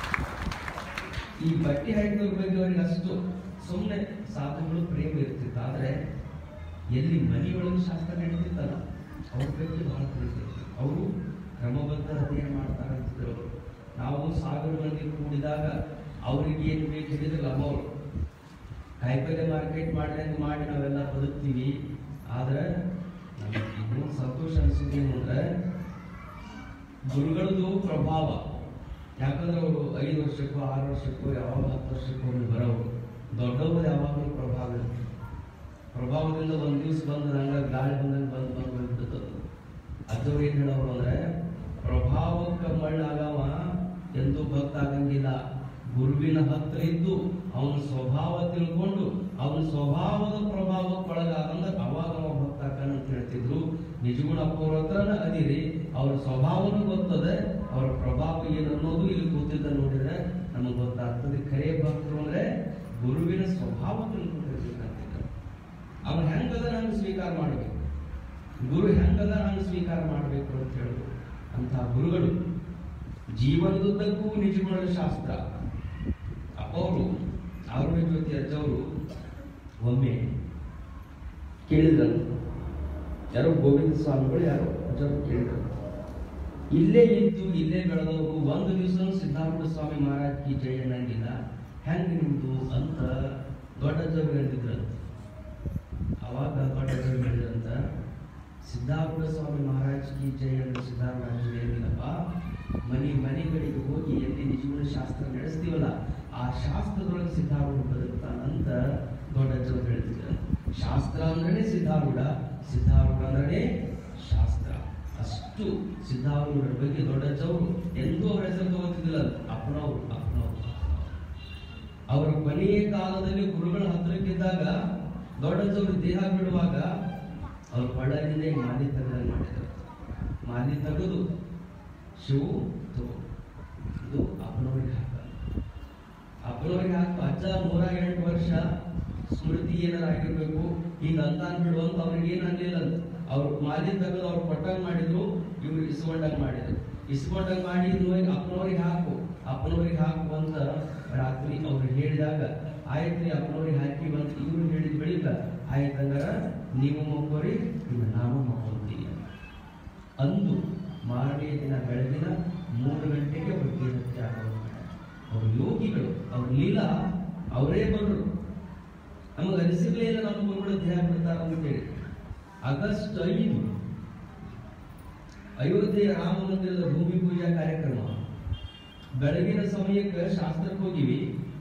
ಈ ಬಟ್ಟೆ ಹಾಕಿದವ್ರ ಬಗ್ಗೆ ಅವರಿಗೆ ಅಷ್ಟು ಸುಮ್ಮನೆ ಸಾಧುಗಳು ಪ್ರೇಮ ಇರ್ತಿತ್ತು ಆದ್ರೆ ಎಲ್ಲಿ ಮನೆಯೊಳಗೆ ಶಾಸ್ತ್ರ ನಡೀತಿತ್ತಲ್ಲ ಅವ್ರ ಬಗ್ಗೆ ಬಹಳ ಪ್ರೀತಿ ಇತ್ತು. ಅವರು ಕ್ರಮಬದ್ಧ ಅಧ್ಯಯನ ಮಾಡ್ತಾರೆ ಅಂತಿದ್ರು ಅವರು ನಾವು ಸಾವಿರ ಮಂದಿ ಕೂಡಿದಾಗ ಅವ್ರಿಗೆ ಏನು ಬೇಕು ಹೇಳಿದ್ರಲ್ಲ ಅವರು ಕಾಯಿಪಲ್ಯ ಮಾರ್ಕೆಟ್ ಮಾಡಿದಂಗೆ ಮಾಡಿ ನಾವೆಲ್ಲ ಬದುಕ್ತೀವಿ ಆದ್ರೆ ನಮ್ಗೆ ಇನ್ನೂ ಸಂತೋಷ ಅನಿಸೋದೇನು ಅಂದ್ರೆ ಗುರುಗಳದ್ದು ಪ್ರಭಾವ ಯಾಕಂದ್ರೆ ಅವರು ಐದು ವರ್ಷಕ್ಕೋ ಆರು ವರ್ಷಕ್ಕೋ ಯಾವಾಗ ಹತ್ತು ವರ್ಷಕ್ಕೋ ಒಮ್ಮೆ ಬರೋರು ದೊಡ್ಡವರು ಯಾವಾಗಲೂ ಪ್ರಭಾವ ಇರುತ್ತೆ ಪ್ರಭಾವದಿಂದ ಒಂದು ದಿವಸ ಬಂದ ನಂಗ ಗಾಳಿ ಬಂದಂಗೆ ಬಂದು ಬಂದು ಹೋಗ್ಬಿಡ್ತದೆ ಅಜ್ಜವ್ರು ಏನು ಹೇಳೋರು ಅಂದ್ರೆ ಪ್ರಭಾವಕ್ಕೆ ಮಳ್ಳಾಗವ ಎಂದೂ ಭಕ್ತ ಆಗಂಗಿಲ್ಲ ಗುರುವಿನ ಹತ್ರ ಇದ್ದು ಅವನ ಸ್ವಭಾವ ತಿಳ್ಕೊಂಡು ಅವನ ಸ್ವಭಾವದ ಪ್ರಭಾವಕ್ಕೆ ಒಳಗಾದಂಗ ಅವಾಗ ಅವ ಭಕ್ತ ಆಕಾನ ಅಂತ ಹೇಳ್ತಿದ್ರು ನಿಜಗುಣಪ್ಪ ಅವ್ರ ಹತ್ರನ ಅದಿರಿ ಅವ್ರ ಸ್ವಭಾವನೂ ಗೊತ್ತದೆ ಅವ್ರ ಪ್ರಭಾವ ಏನು ಅನ್ನೋದು ಇಲ್ಲಿ ಕೂತಿದ್ದ ನೋಡಿದ್ರೆ ನಮಗೆ ಗೊತ್ತಾಗ್ತದೆ ಖರೇ ಭಕ್ತರು ಅಂದ್ರೆ ಗುರುವಿನ ಸ್ವಭಾವ ತಿಳ್ಕೊಂಡಿರ್ಬೇಕಂತಿದ್ರು ಅವನು ಹೆಂಗದ ನಾನು ಸ್ವೀಕಾರ ಮಾಡಬೇಕು ಗುರು ಹೆಂಗದ ನಾನು ಸ್ವೀಕಾರ ಮಾಡಬೇಕು ಅಂತ ಹೇಳುದು ಅಂತ ಗುರುಗಳು ಜೀವನದುದ್ದಕ್ಕೂ ನಿಜಗುಣದ ಶಾಸ್ತ್ರ ಅವರು ಆರೋಗ್ಯ ಜ್ಯೋತಿ ಅಜ್ಜವರು ಒಮ್ಮೆ ಕೇಳಿದ್ರು ಯಾರೋ ಗೋವಿಂದ ಸ್ವಾಮಿಗಳು ಯಾರೋ ಅಜ್ಜವರು ಕೇಳಿದ್ರು ಇಲ್ಲೇ ಇದ್ದು ಇಲ್ಲೇ ಬೆಳೆದವರು ಒಂದು ದಿವಸ ಸಿದ್ಧಾರೂಢ ಸ್ವಾಮಿ ಮಹಾರಾಜ್ ಕಿ ಜಯ ಅನ್ನಂಗಿಲ್ಲ ಹೆಂಗ್ ನಿಮ್ದು ಅಂತ ದೊಡ್ಡ ಅಜ್ಜವ್ರು ಹೇಳ್ತಿದ್ರು ಅವಾಗ ದೊಡ್ಡ ಅಜ್ಜವ್ರು ಹೇಳಿದ್ರಂತ ಸಿದ್ಧಾರೂಢ ಸ್ವಾಮಿ ಮಹಾರಾಜ್ ಕಿ ಜಯ ಅಂದ್ರೆ ಸಿದ್ಧಾರೂಢ ಏನಿಲ್ಲಪ್ಪ ಸಿದ್ಧಾರೂಢ ಸಿದ್ಧಾರೂಢ ಅಂದ್ರೆ ಶಾಸ್ತ್ರ ಅಷ್ಟು ಸಿದ್ಧಾರೂಢರ ಬಗ್ಗೆ ದೊಡ್ಡಜ್ಜವರು ಎಂದೂ ಅವರ ಹೆಸರು ತಗೋತಿದ್ದಿಲ್ಲ ಅಪ್ಪನವ್ರು ಅಪ್ಪನವ್ರು ಅವರ ಕೊನೆಯ ಕಾಲದಲ್ಲಿ ಗುರುಗಳ ಹತ್ರಕ್ಕಿದ್ದಾಗ ದೊಡ್ಡಜ್ಜವರು ದೇಹ ಬಿಡುವಾಗ ಅವ್ರ ಪಳ್ಳದಿಂದ ಈ ಮಾಲಿ ತೆಗೆದಂಗೆ ಮಾಡಿದರು ಮಾಲಿ ತೆಗೆದು ಶಿವು ತಗೋ ಇದು ಅಪ್ಪನವ್ರಿಗೆ ಹಾಕ ಅಪ್ಪನವ್ರಿಗೆ ಹಾಕ ಅಜ್ಜ ನೂರ ಎಂಟು ವರ್ಷ ಸ್ಮೃತಿ ಏನಾರ ಆಗಿರ್ಬೇಕು ಈಗ ಅಂತ ಅಂದ್ಬಿಡು ಅಂತ ಅವ್ರಿಗೆ ಏನ್ ಅನ್ಲಿಲ್ಲ ಅಂತ ಅವ್ರು ಮಾಲಿ ತೆಗೆದು ಅವ್ರು ಕೊಟ್ಟಂಗ್ ಮಾಡಿದ್ರು ಇವ್ರು ಇಸ್ಕೊಂಡಂಗ್ ಮಾಡಿದ್ರು ಇಸ್ಕೊಂಡಂಗ್ ಮಾಡಿ ಇದು ಹೋಗಿ ಅಪ್ಪನವ್ರಿಗೆ ಹಾಕು ಅಪ್ಪನವ್ರಿಗೆ ಹಾಕು ಅಂತ ರಾತ್ರಿ ಅವ್ರು ಹೇಳಿದಾಗ ಆಯ್ತ್ರಿ ಅಪ್ಪನವ್ರಿಗೆ ಹಾಕಿ ಬಂತ ಇವ್ರು ಹೇಳಿದ ಬಳಿಕ ಆಯ್ತಂಗಾರ ನೀವು ಮಕ್ಕೋರಿ ಈಗ ನಾನು ಮಕ್ಕೊಂತೀನಿ ಅಂದು ಮಾರನೇ ದಿನ ಬೆಳಗಿನ ಮೂರು ಗಂಟೆಗೆ ಬಗ್ಗೆ ತ್ಯಾಗವನ್ನು ಮಾಡ್ಯಾರ. ಅವ್ರು ಯೋಗಿಗಳು ಅವ್ರ ಲೀಲಾ ಅವರೇ ಬಂದ್ರು ನಮಗೆ ಅನಿಸಿರ್ಲೇ ಇಲ್ಲ ನಮ್ಮ ಗುರುಗಳು ದೇಹ ಬಿಡ್ತಾರ ಅಂತೇಳಿ ಆಗಸ್ಟ್ ಐದು ಅಯೋಧ್ಯೆ ರಾಮ ಮಂದಿರದ ಭೂಮಿ ಪೂಜಾ ಕಾರ್ಯಕ್ರಮ ಬೆಳಗಿನ ಸಮಯಕ್ಕೆ ಶಾಸ್ತ್ರಕ್ಕೆ ಹೋಗಿವಿ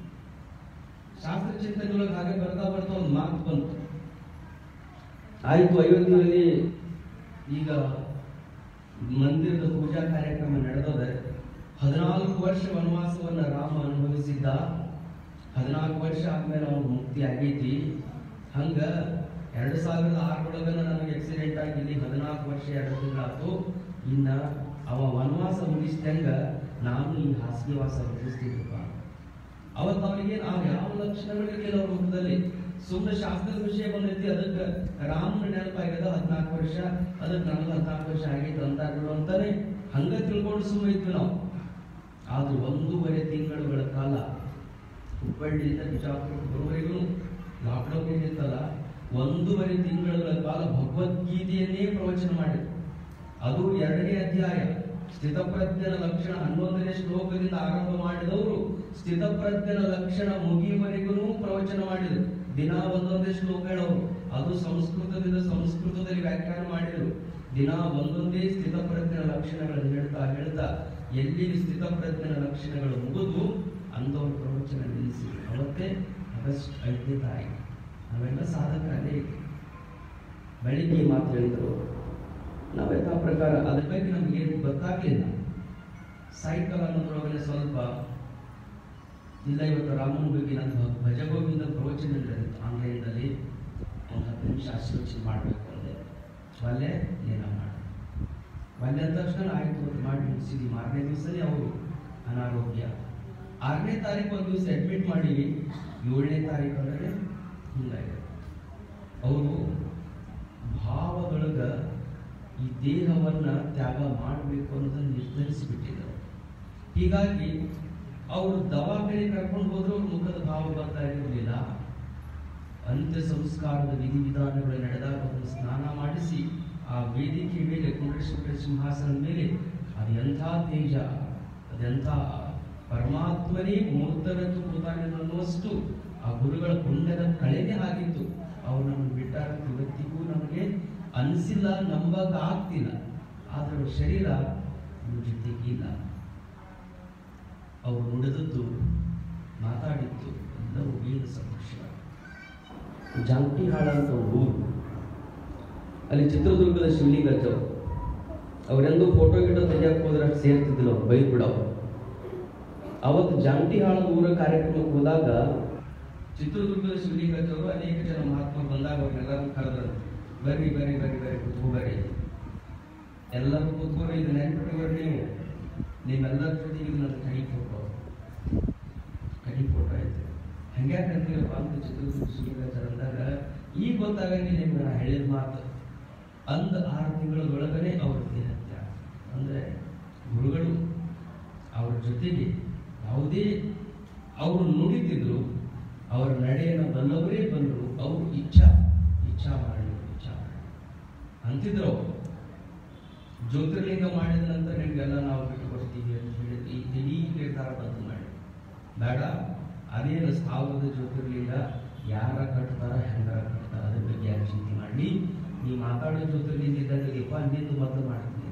ಶಾಸ್ತ್ರ ಚಿಂತನೆಯೊಳಗೆ ಹಾಗೆ ಬರ್ತಾ ಬರ್ತಾ ಒಂದು ಮಾತು ಬಂತು ಆಯ್ತು ಅಯೋಧ್ಯೆಯಲ್ಲಿ ಈಗ ಮಂದಿರದ ಪೂಜಾ ಕಾರ್ಯಕ್ರಮ ನಡೆದದೆ ಹದಿನಾಲ್ಕು ವರ್ಷ ವನವಾಸವನ್ನ ರಾಮ ಅನುಭವಿಸಿದ್ದ ಹದಿನಾಲ್ಕು ವರ್ಷ ಆದ್ಮೇಲೆ ಅವನು ಮುಕ್ತಿ ಆಗೈತಿ ಹಂಗ ಎರಡು ಸಾವಿರದ ಆರರೊಳಗನ ನನಗೆ ಆಕ್ಸಿಡೆಂಟ್ ಆಗಿ ಇಲ್ಲಿ ಹದಿನಾಲ್ಕು ವರ್ಷ ಎರಡು ತಿಂಗಳಾತು ಇನ್ನ ಅವ ವನವಾಸ ಮುಗಿಸ್ದಂಗ ನಾನು ಈ ಹಾಸಿಗೆ ವಾಸ ಮುಗಿಸ್ತಿದ್ದಪ್ಪ ಅವತ್ತು ಅವನಿಗೆ ನಾವು ಯಾವ ಲಕ್ಷಣಗಳಿರಲಿಲ್ಲ ಅವ್ರ ಮುಖದಲ್ಲಿ ಸುಮ್ಮನೆ ಶಾಸ್ತ್ರದ ವಿಷಯ ಬಂದೈತಿ ಅದಕ್ಕೆ ರಾಮನ ನೆನಪಾಗ್ಯದ ಹದಿನಾಲ್ಕು ವರ್ಷ ಅದಕ್ಕೆ ನನಗೆ ಹದಿನಾಲ್ಕು ವರ್ಷ ಆಗೈತೆ ಅಂತ ಅಂತಾನೆ ಹಂಗ ತಿಳ್ಕೊಂಡು ಸುಮ್ಮನೆ ಇದ್ವಿ ನಾವು ಆದ್ರೂ ಒಂದೂವರೆ ತಿಂಗಳುಗಳ ಕಾಲ ಹುಬ್ಬಳ್ಳಿಯಿಂದ ಬಿಜಾಪುರ ಬರುವವರೆಗೂ ಲಾಕ್ಡೌನ್ ಏನಿತ್ತಲ್ಲ ಒಂದೂವರೆ ತಿಂಗಳುಗಳ ಕಾಲ ಭಗವದ್ಗೀತೆಯನ್ನೇ ಪ್ರವಚನ ಮಾಡಿದ್ರು ಅದು ಎರಡನೇ ಅಧ್ಯಾಯ ಸ್ಥಿತಪ್ರಜ್ಞನ ಲಕ್ಷಣ ಹನ್ನೊಂದನೇ ಶ್ಲೋಕದಿಂದ ಆರಂಭ ಮಾಡಿದವರು ಸ್ಥಿತಪ್ರಜ್ಞನ ಲಕ್ಷಣ ಮುಗಿಯುವವರೆಗೂ ಪ್ರವಚನ ಮಾಡಿದರು ದಿನ ಒಂದೊಂದೇ ಶ್ಲೋಕ ಹೇಳೋರು ಅದು ಸಂಸ್ಕೃತದಿಂದ ಸಂಸ್ಕೃತದಲ್ಲಿ ವ್ಯಾಖ್ಯಾನ ಮಾಡಿದರು ದಿನ ಒಂದೊಂದೇ ಸ್ಥಿತಪ್ರಜ್ಞನ ಲಕ್ಷಣಗಳನ್ನು ಹೇಳ್ತಾ ಹೇಳ್ತಾ ಎಲ್ಲಿ ಸ್ಥಿತಪ್ರಜ್ಞನ ಲಕ್ಷಣಗಳು ಮುಗಿದು ಅಂದವ್ರ ಪ್ರವಚನ ನಿಲ್ಲಿಸಿ ಅವತ್ತೇ ಆಗಸ್ಟ್ ಐದನೇ ತಾರೀಕು ನಾವೆಲ್ಲ ಸಾಧಕರಲ್ಲೇ ಇದ್ವಿ ಬೆಳಿಗ್ಗೆ ಈ ಮಾತು ಹೇಳಿದ್ರು ನಾವು ಯಥಾ ಪ್ರಕಾರ ಅದ್ರ ಬಗ್ಗೆ ನಮ್ಗೆ ಏನು ಗೊತ್ತಾಗ್ಲಿಲ್ಲ ಸಾಯಂಕಾಲ ಅನ್ನೋದ್ರೊಳಗಡೆ ಸ್ವಲ್ಪ ಇಲ್ಲ ಇವತ್ತು ರಾಮನ ಬಗ್ಗೆ ನನ್ನ ಭಜಗೋವಿಂದ ಪ್ರವಚನ ನಡೆದಿತ್ತು ಆನ್ಲೈನ್ದಲ್ಲಿ ಒಂದು ಹತ್ತು ನಿಮಿಷ ಆಶೀರ್ವಚನೆ ಮಾಡಬೇಕು ಅಂದೆ ಒಳ್ಳೆ ಏನ ಮಾಡ ಒಳ್ಳೆ ಅಂದ ತಕ್ಷಣ ಆಯ್ತು ಅಂತ ಮಾಡಿ ಮುಗಿಸಿದ್ವಿ ಮಾರನೇ ದಿವಸನೇ ಅವರು ಅನಾರೋಗ್ಯ ಆರನೇ ತಾರೀಕು ಒಂದು ದಿವಸ ಅಡ್ಮಿಟ್ ಮಾಡೀವಿ ಏಳನೇ ತಾರೀಕು ಅಂದರೆ ಹಿಂಗಾಗಿದೆ ಅವರು ಭಾವದೊಳಗ ಈ ದೇಹವನ್ನ ತ್ಯಾಗ ಮಾಡಬೇಕು ಅನ್ನೋದನ್ನ ನಿರ್ಧರಿಸಿಬಿಟ್ಟಿದ್ದಾರೆ ಹೀಗಾಗಿ ಅವರು ದವಾಖಾನೆ ಕರ್ಕೊಂಡು ಹೋದ್ರು ಅವ್ರ ಮುಖದ ಭಾವ ಬರ್ತಾ ಇರಲಿಲ್ಲ ಅಂತ್ಯ ಸಂಸ್ಕಾರದ ವಿಧಿವಿಧಾನಗಳು ನಡೆದಾಗ ಅದನ್ನು ಸ್ನಾನ ಮಾಡಿಸಿ ಆ ವೇದಿಕೆ ಮೇಲೆ ಕುಂಡ್ರೇಶ್ವರ ಸಿಂಹಾಸನದ ಮೇಲೆ ಅದು ಎಂಥ ತೇಜ ಅದೆಂಥ ಪರಮಾತ್ಮನೇ ಮೂರ್ತರಂತೂ ಕೂತಾನೆ ಅನ್ನುವಷ್ಟು ಆ ಗುರುಗಳ ಪುಣ್ಯದ ಕಳೆನೇ ಆಗಿತ್ತು ಅವ್ರು ನಮ್ಮನ್ನು ಬಿಟ್ಟಾರ ಇವತ್ತಿಗೂ ನಮಗೆ ಅನಿಸಿಲ್ಲ ನಂಬಕ್ ಆಗ್ತಿಲ್ಲ ಆದ್ರೆ ಅವ್ರ ಶರೀರ ನಮ್ಮ ಜೊತೆಗಿಲ್ಲ ಅವರು ನುಡಿದದ್ದು ಮಾತಾಡಿದ್ದು ಎಲ್ಲವೂ ವೇದ ಸಮಕ್ಷ ಜಾಂಟಿಹಾಳ ಅಂತ ಒಂದು ಊರು ಅಲ್ಲಿ ಚಿತ್ರದುರ್ಗದ ಶಿವಲಿಂಗಜ್ಜ ಅವರೆಂದು ಫೋಟೋ ಗಿಡ ತೆಗಿಯಕ್ಕೆ ಹೋದ್ರೆ ಅಷ್ಟು ಸೇರ್ತಿದ್ದಿಲ್ಲ ಅವ್ರು ಬೈದ್ ಬಿಡವ್ರು ಅವತ್ತು ಜಾಂಟಿಹಾಳದ ಊರ ಕಾರ್ಯಕ್ರಮಕ್ಕೆ ಹೋದಾಗ ಚಿತ್ರದುರ್ಗದ ಶಿವಲಿಂಗಜ್ಜ ಅವರು ಅನೇಕ ಜನ ಮಹಾತ್ಮ ಬಂದಾಗ ಅವ್ರನ್ನೆಲ್ಲರೂ ಕರೆದ್ರು ಬರ್ರಿ ಬರ್ರಿ ಬರ್ರಿ ಬರ್ರಿ ಕೂತ್ಕೋ ಬರ್ರಿ ಎಲ್ಲರೂ ಕೂತ್ಕೊಂಡು ಇದು ನೆನ್ಪಿಟ್ಕೊಳ್ರಿ ನೀವು ನಿಮ್ಮೆಲ್ಲರ ಜೊತೆಗೆ ಇದು ನನ್ನ ಕೈ ಫೋಟೋ ಕೈ ಫೋಟೋ ಐತೆ ಹಂಗ್ಯಾಕೆ ಅಂತೀರಪ್ಪ ಅಂತ ಚಿತ್ರದುರ್ಗ ಶಿವಲಿಂಗಜ್ಜರು ಅಂದಾಗ ಈಗ ಗೊತ್ತಾಗಂಗೆ ನಿಮ್ಗೆ ನಾ ಹೇಳಿದ ಮಾತು ಅಂದ ಆರು ತಿಂಗಳೊಳಗನೆ ಅವ್ರ ದೇಹತ್ಯ ಅಂದ್ರೆ ಗುರುಗಳು ಅವರ ಜೊತೆಗೆ ಯಾವುದೇ ಅವರು ನುಡಿತಿದ್ರು ಅವರ ನಡೆಯನ್ನು ಬಲ್ಲವರೇ ಬಂದರು ಅವರು ಇಚ್ಛಾ ಇಚ್ಛಾ ಮಾಡಿ ಇಚ್ಛಾ ಮಾಡಿ ಅಂತಿದ್ರು ಅವರು ಜ್ಯೋತಿರ್ಲಿಂಗ ಮಾಡಿದ ನಂತರ ನಿಮ್ಗೆಲ್ಲ ನಾವು ಬಿಟ್ಟು ಕೊಡ್ತೀವಿ ಅಂತ ಹೇಳಿ ಈ ಇಡೀ ನಿರ್ಧಾರ ಬಂದು ಮಾಡಿ ಬೇಡ ಅದೇನು ಸಾವಿರದ ಜ್ಯೋತಿರ್ಲಿಂಗ ಯಾರ ಕಟ್ತಾರ ಹೆಂಗಾರ ಕಟ್ತಾರ ಅದ್ರ ಬಗ್ಗೆ ಯಾರು ಚಿಂತೆ ಮಾಡಲಿ ನೀವು ಮಾತಾಡೋ ಜ್ಯೋತಿರ್ಲಿಂಗ ಇದ್ದಂಗೆಪ್ಪ ನಿಂದು ಮೊದಲು ಮಾಡ್ತೀನಿ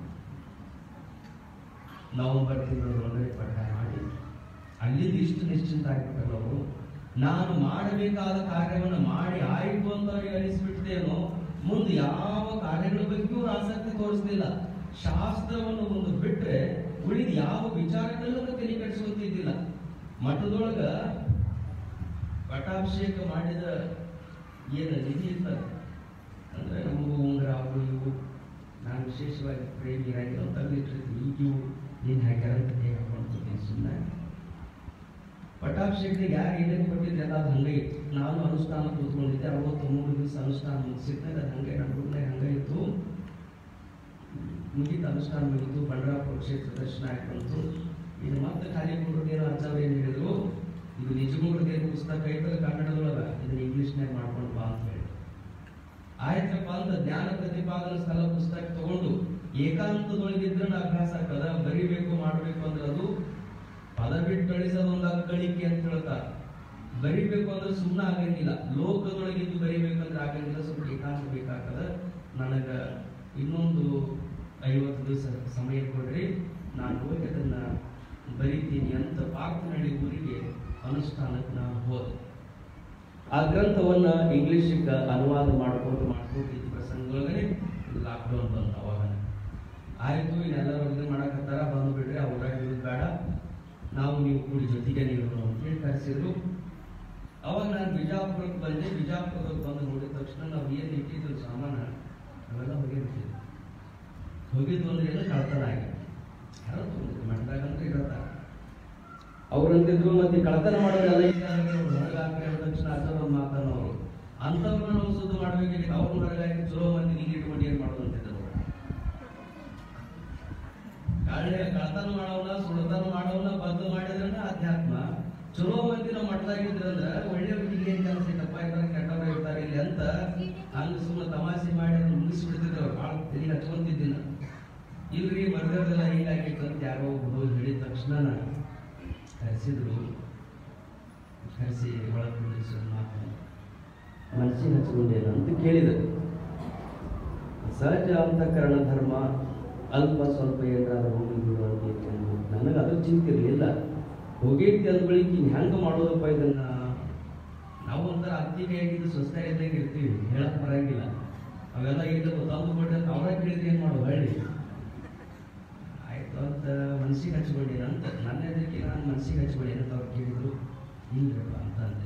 ನವೆಂಬರ್ ತಿಂಗಳೊಳಗಡೆ ಪಟ್ಟ ಮಾಡಿ ಅಲ್ಲಿಂದ ಇಷ್ಟು ನಿಶ್ಚಿಂತ ಆಗಿಬಿಟ್ಟಲ್ಲ ಅವರು ನಾನು ಮಾಡಬೇಕಾದ ಕಾರ್ಯವನ್ನು ಮಾಡಿ ಆಯ್ತು ಅಂತ ಅವ್ರಿಗೆ ಅನಿಸ್ಬಿಟ್ಟಿದ್ದೇನೋ ಮುಂದೆ ಯಾವ ಕಾರ್ಯಗಳ ಬಗ್ಗೆಯೂ ಅವ್ರು ಆಸಕ್ತಿ ತೋರಿಸಲಿಲ್ಲ ಶಾಸ್ತ್ರವನ್ನು ಒಂದು ಬಿಟ್ರೆ ಉಳಿದ ಯಾವ ವಿಚಾರಗಳಲ್ಲೂ ತಲೆ ಕೆಡಿಸುವಂತಿದ್ದಿಲ್ಲ ಮಠದೊಳಗ ಪಟ್ಟಾಭಿಷೇಕ ಮಾಡಿದ ಏನು ನಿಧಿ ಇರ್ತದೆ ಅಂದ್ರೆ ನಮಗೂ ಉಂಗುರ ಅವು ಇವು ನಾನು ವಿಶೇಷವಾಗಿ ಪ್ರೇಮಿಯಾಗಿ ನಾವು ತೆಗೆದಿಟ್ಟಿರ್ತೀವಿ ಈಗ ಇವು ನೀನು ಹಾಕ್ಯಾರ ಅಂತ ಹೇಗೆ ಹಾಕೊಂಡ್ತೀನಿ ಸುಮ್ಮನೆ ಪಟ್ಟಾಭಿಷೇಕಕ್ಕೆ ಯಾರು ಏನೇನು ಕೊಟ್ಟಿದ್ದೆ ಎಲ್ಲ ಅದು ಹಂಗೆ ಇತ್ತು ನಾನು ಅನುಷ್ಠಾನ ಕೂತ್ಕೊಂಡಿದ್ದೆ ಅರವತ್ತು ಮೂರು ದಿವಸ ಅನುಷ್ಠಾನ ಮುಗಿಸಿದ್ಮೇಲೆ ಅದು ಹಂಗೆ ನನ್ನ ರೂಮ್ನಾಗ ಹಂಗೆ ಇತ್ತು ಮುಗಿದ ಅನುಷ್ಠಾನ ಮುಗಿತು ಬಂಡರಾಪುರ ಕ್ಷೇತ್ರ ದರ್ಶನ ಆಗಿ ಬಂತು ಇದು ಮತ್ತೆ ಖಾಲಿ ಕುಂಡ್ರದೇನೋ ಅಜ್ಜವ್ರು ಏನು ಹೇಳಿದ್ರು ಇದು ನಿಜಗುಂಡ್ರದೇನು ಪುಸ್ತಕ ಐತಲ್ಲ ಕನ್ನಡದೊಳಗ ಇದನ್ನ ಇಂಗ್ಲೀಷ್ನಾಗ ಮಾಡ್ಕೊಂಡು ಬಾ ಅಂತ ಹೇಳಿ ಆಯ್ತಪ್ಪ ಅಂತ ಜ್ಞಾನ ಪ್ರತಿಪಾದನಾ ಸ್ಥಳ ಪುಸ್ತಕ ತಗೊಂಡು ಏಕಾಂತದೊಳಗಿದ್ರೆ ಅಭ್ಯಾಸ ಆಗ್ತದ ಬರಿಬೇಕು ಮಾಡಬೇಕು ಅಂದ್ರೆ ಅದು ಪದ ಬಿಟ್ಟು ಕಳಿಸೋದು ಒಂದು ಅಕ್ಕಳಿಕೆ ಅಂತ ಹೇಳ್ತಾರೆ ಬರಿಬೇಕು ಅಂದ್ರೆ ಸುಮ್ಮನೆ ಆಗಂಗಿಲ್ಲ ಲೋಕದೊಳಗಿದ್ದು ಬರಿಬೇಕಂದ್ರೆ ಆಗಂಗಿಲ್ಲ ಸ್ವಲ್ಪ ಏಕಾಂತ ಬೇಕಾಗ್ತದ ನನಗ ಇನ್ನೊಂದು ಐವತ್ತು ದಿವಸ ಸಮಯ ಕೊಡ್ರಿ ನಾನು ಹೋಗಿ ಅದನ್ನ ಬರಿತೀನಿ ಅಂತ ಪಾರ್ಥನಹಳ್ಳಿ ಊರಿಗೆ ಅನುಷ್ಠಾನಕ್ಕೆ ನಾನು ಹೋದೆ ಆ ಗ್ರಂಥವನ್ನ ಇಂಗ್ಲಿಷಿಗೆ ಅನುವಾದ ಮಾಡ್ಕೊಂಡು ಮಾಡ್ಕೊಂಡು ಇದ್ದ ಪ್ರಸಂಗದೊಳಗನೆ ಲಾಕ್ಡೌನ್ ಬಂತು ಅವಾಗ ಆಯ್ತು ಇನ್ನೆಲ್ಲರೂ ಇದನ್ನ ಮಾಡಕತ್ತಾರ ಬಂದು ಬಿಡ್ರಿ ಆ ಊರಾಗ ಇರೋದು ಬೇಡ ನಾವು ನೀವು ಕೂಡಿ ಜೊತೆಗೆ ನೀವು ಅಂತ ಹೇಳಿ ಕರೆಸಿದ್ರು ಅವಾಗ ನಾನು ಬಿಜಾಪುರಕ್ಕೆ ಬಂದೆ ಬಿಜಾಪುರಕ್ಕೆ ಬಂದು ನೋಡಿದ ತಕ್ಷಣ ನಾವು ಏನು ಇಟ್ಟಿದ್ರು ಸಾಮಾನ ಅವೆಲ್ಲ ಹೋಗಿರ್ತೀವಿ ಹೋಗಿದ್ದು ಅಂದ್ರೆ ಎಲ್ಲ ಕಳ್ತನ ಆಗಿದೆ ಯಾರೋ ತಗೊಂಡಿದ್ರು ಮಠದಾಗ ಅಂತ ಇರತ್ತ ಅವ್ರಂತಿದ್ರು ಮತ್ತೆ ಕಳ್ತನ ಮಾಡೋರೆಲ್ಲ ಹೊರಗೆ ಹಾಕಿ ಅಂದ ತಕ್ಷಣ ಅಜ್ಜವ್ರ ಮಾತನ್ನೋರು ಅಂಥವ್ರನ್ನ ನಾವು ಸುದ್ದಿ ಮಾಡ್ಬೇಕಾಗಿತ್ತು ಅವ್ರ ಹೊರಗೆ ಹಾಕಿ ಚಲೋ ಮಂದಿ ಇಲ್ಲಿ ಇಟ್ಕೊಂಡು ಏನು ಮಾಡೋದು ಅಂತಿದ್ರು ಕಳ್ಳೆ ಕಳ್ತನ ಮಾಡೋನ ಸುಳ್ತನ ಮಾಡೋನ ಬದ್ದು ಮಾಡಿದ್ರೆ ಅಧ್ಯಾತ್ಮ ಚಲೋ ಮಂದಿ ನಾವು ಮಠದಾಗಿದ್ರಂದ್ರ ಒಳ್ಳೆಯವ್ರಿಗೆ ಏನ್ ಕೆಲಸ ಐತಪ್ಪ ಇದ್ದಾರೆ ಕೆಟ್ಟವ್ರು ಇರ್ತಾರೆ ಇಲ್ಲಿ ಅಂತ ಹಂಗ ಸುಮ್ಮನೆ ತಮಾಷೆ ಮಾಡಿ ಅದನ್ನ ಮುಗಿಸ್ಬಿಡ್ತಿದ್ರು ಅವ್ರು ಭಾಳ ತಲೆ ಹಚ್ಕೊಂತಿದ್ದಿಲ್ಲ ಇಲ್ರಿ ಮರ್ದದೆಲ್ಲ ಹೀಗಾಗಿತ್ತು ಅಂತ ಯಾರೋ ಒಬ್ರು ಹೇಳಿದ ತಕ್ಷಣ ಕರೆಸಿದ್ರು ಕರೆಸಿ ಒಳಗೆ ಕುಂದಿರಿಸಿ ಒಂದು ಮಾತು ಮನಸ್ಸಿಗೆ ಹಚ್ಕೊಂಡೇನು ಅಂತ ಕೇಳಿದರು ಸಹಜ ಅಂತಃಕರಣ ಧರ್ಮ ಅಲ್ಪ ಸ್ವಲ್ಪ ಏನಾದ್ರು ಹೋಗಿ ಬಿಡುವಂತೆ ನನಗೆ ಅದು ಚಿಂತೆ ಇರಲಿಲ್ಲ ಹೋಗೈತಿ ಅಂದ ಬಳಿಕ ಇನ್ನು ಹೆಂಗೆ ಮಾಡೋದಪ್ಪ ಇದನ್ನ ನಾವು ಒಂಥರ ಅತ್ತಿಗೆ ಆಗಿದ್ದು ಸ್ವಸ್ಥ ಇದ್ದಂಗೆ ಇರ್ತೀವಿ ಹೇಳಕ್ ಬರಂಗಿಲ್ಲ ಅವೆಲ್ಲ ಈಗ ತಂದು ಕೊಟ್ಟೆ ಅಂತ ಅವರ ಕೇಳಿದ್ರೆ ಏನು ಮಾಡೋದು ಹೇಳಿ ಆಯ್ತು ಅಂತ ಮನ್ಸಿಗೆ ಹಚ್ಕೊಂಡಿನ ಅಂತ ನನ್ನ ಎದಕ್ಕೆ ನಾನು ಮನ್ಸಿಗೆ ಹಚ್ಕೊಳ್ಳಿ ಅಂತ ಅವ್ರು ಕೇಳಿದ್ರು ಇಲ್ಲಪ್ಪ ಅಂತ ಅಂದೆ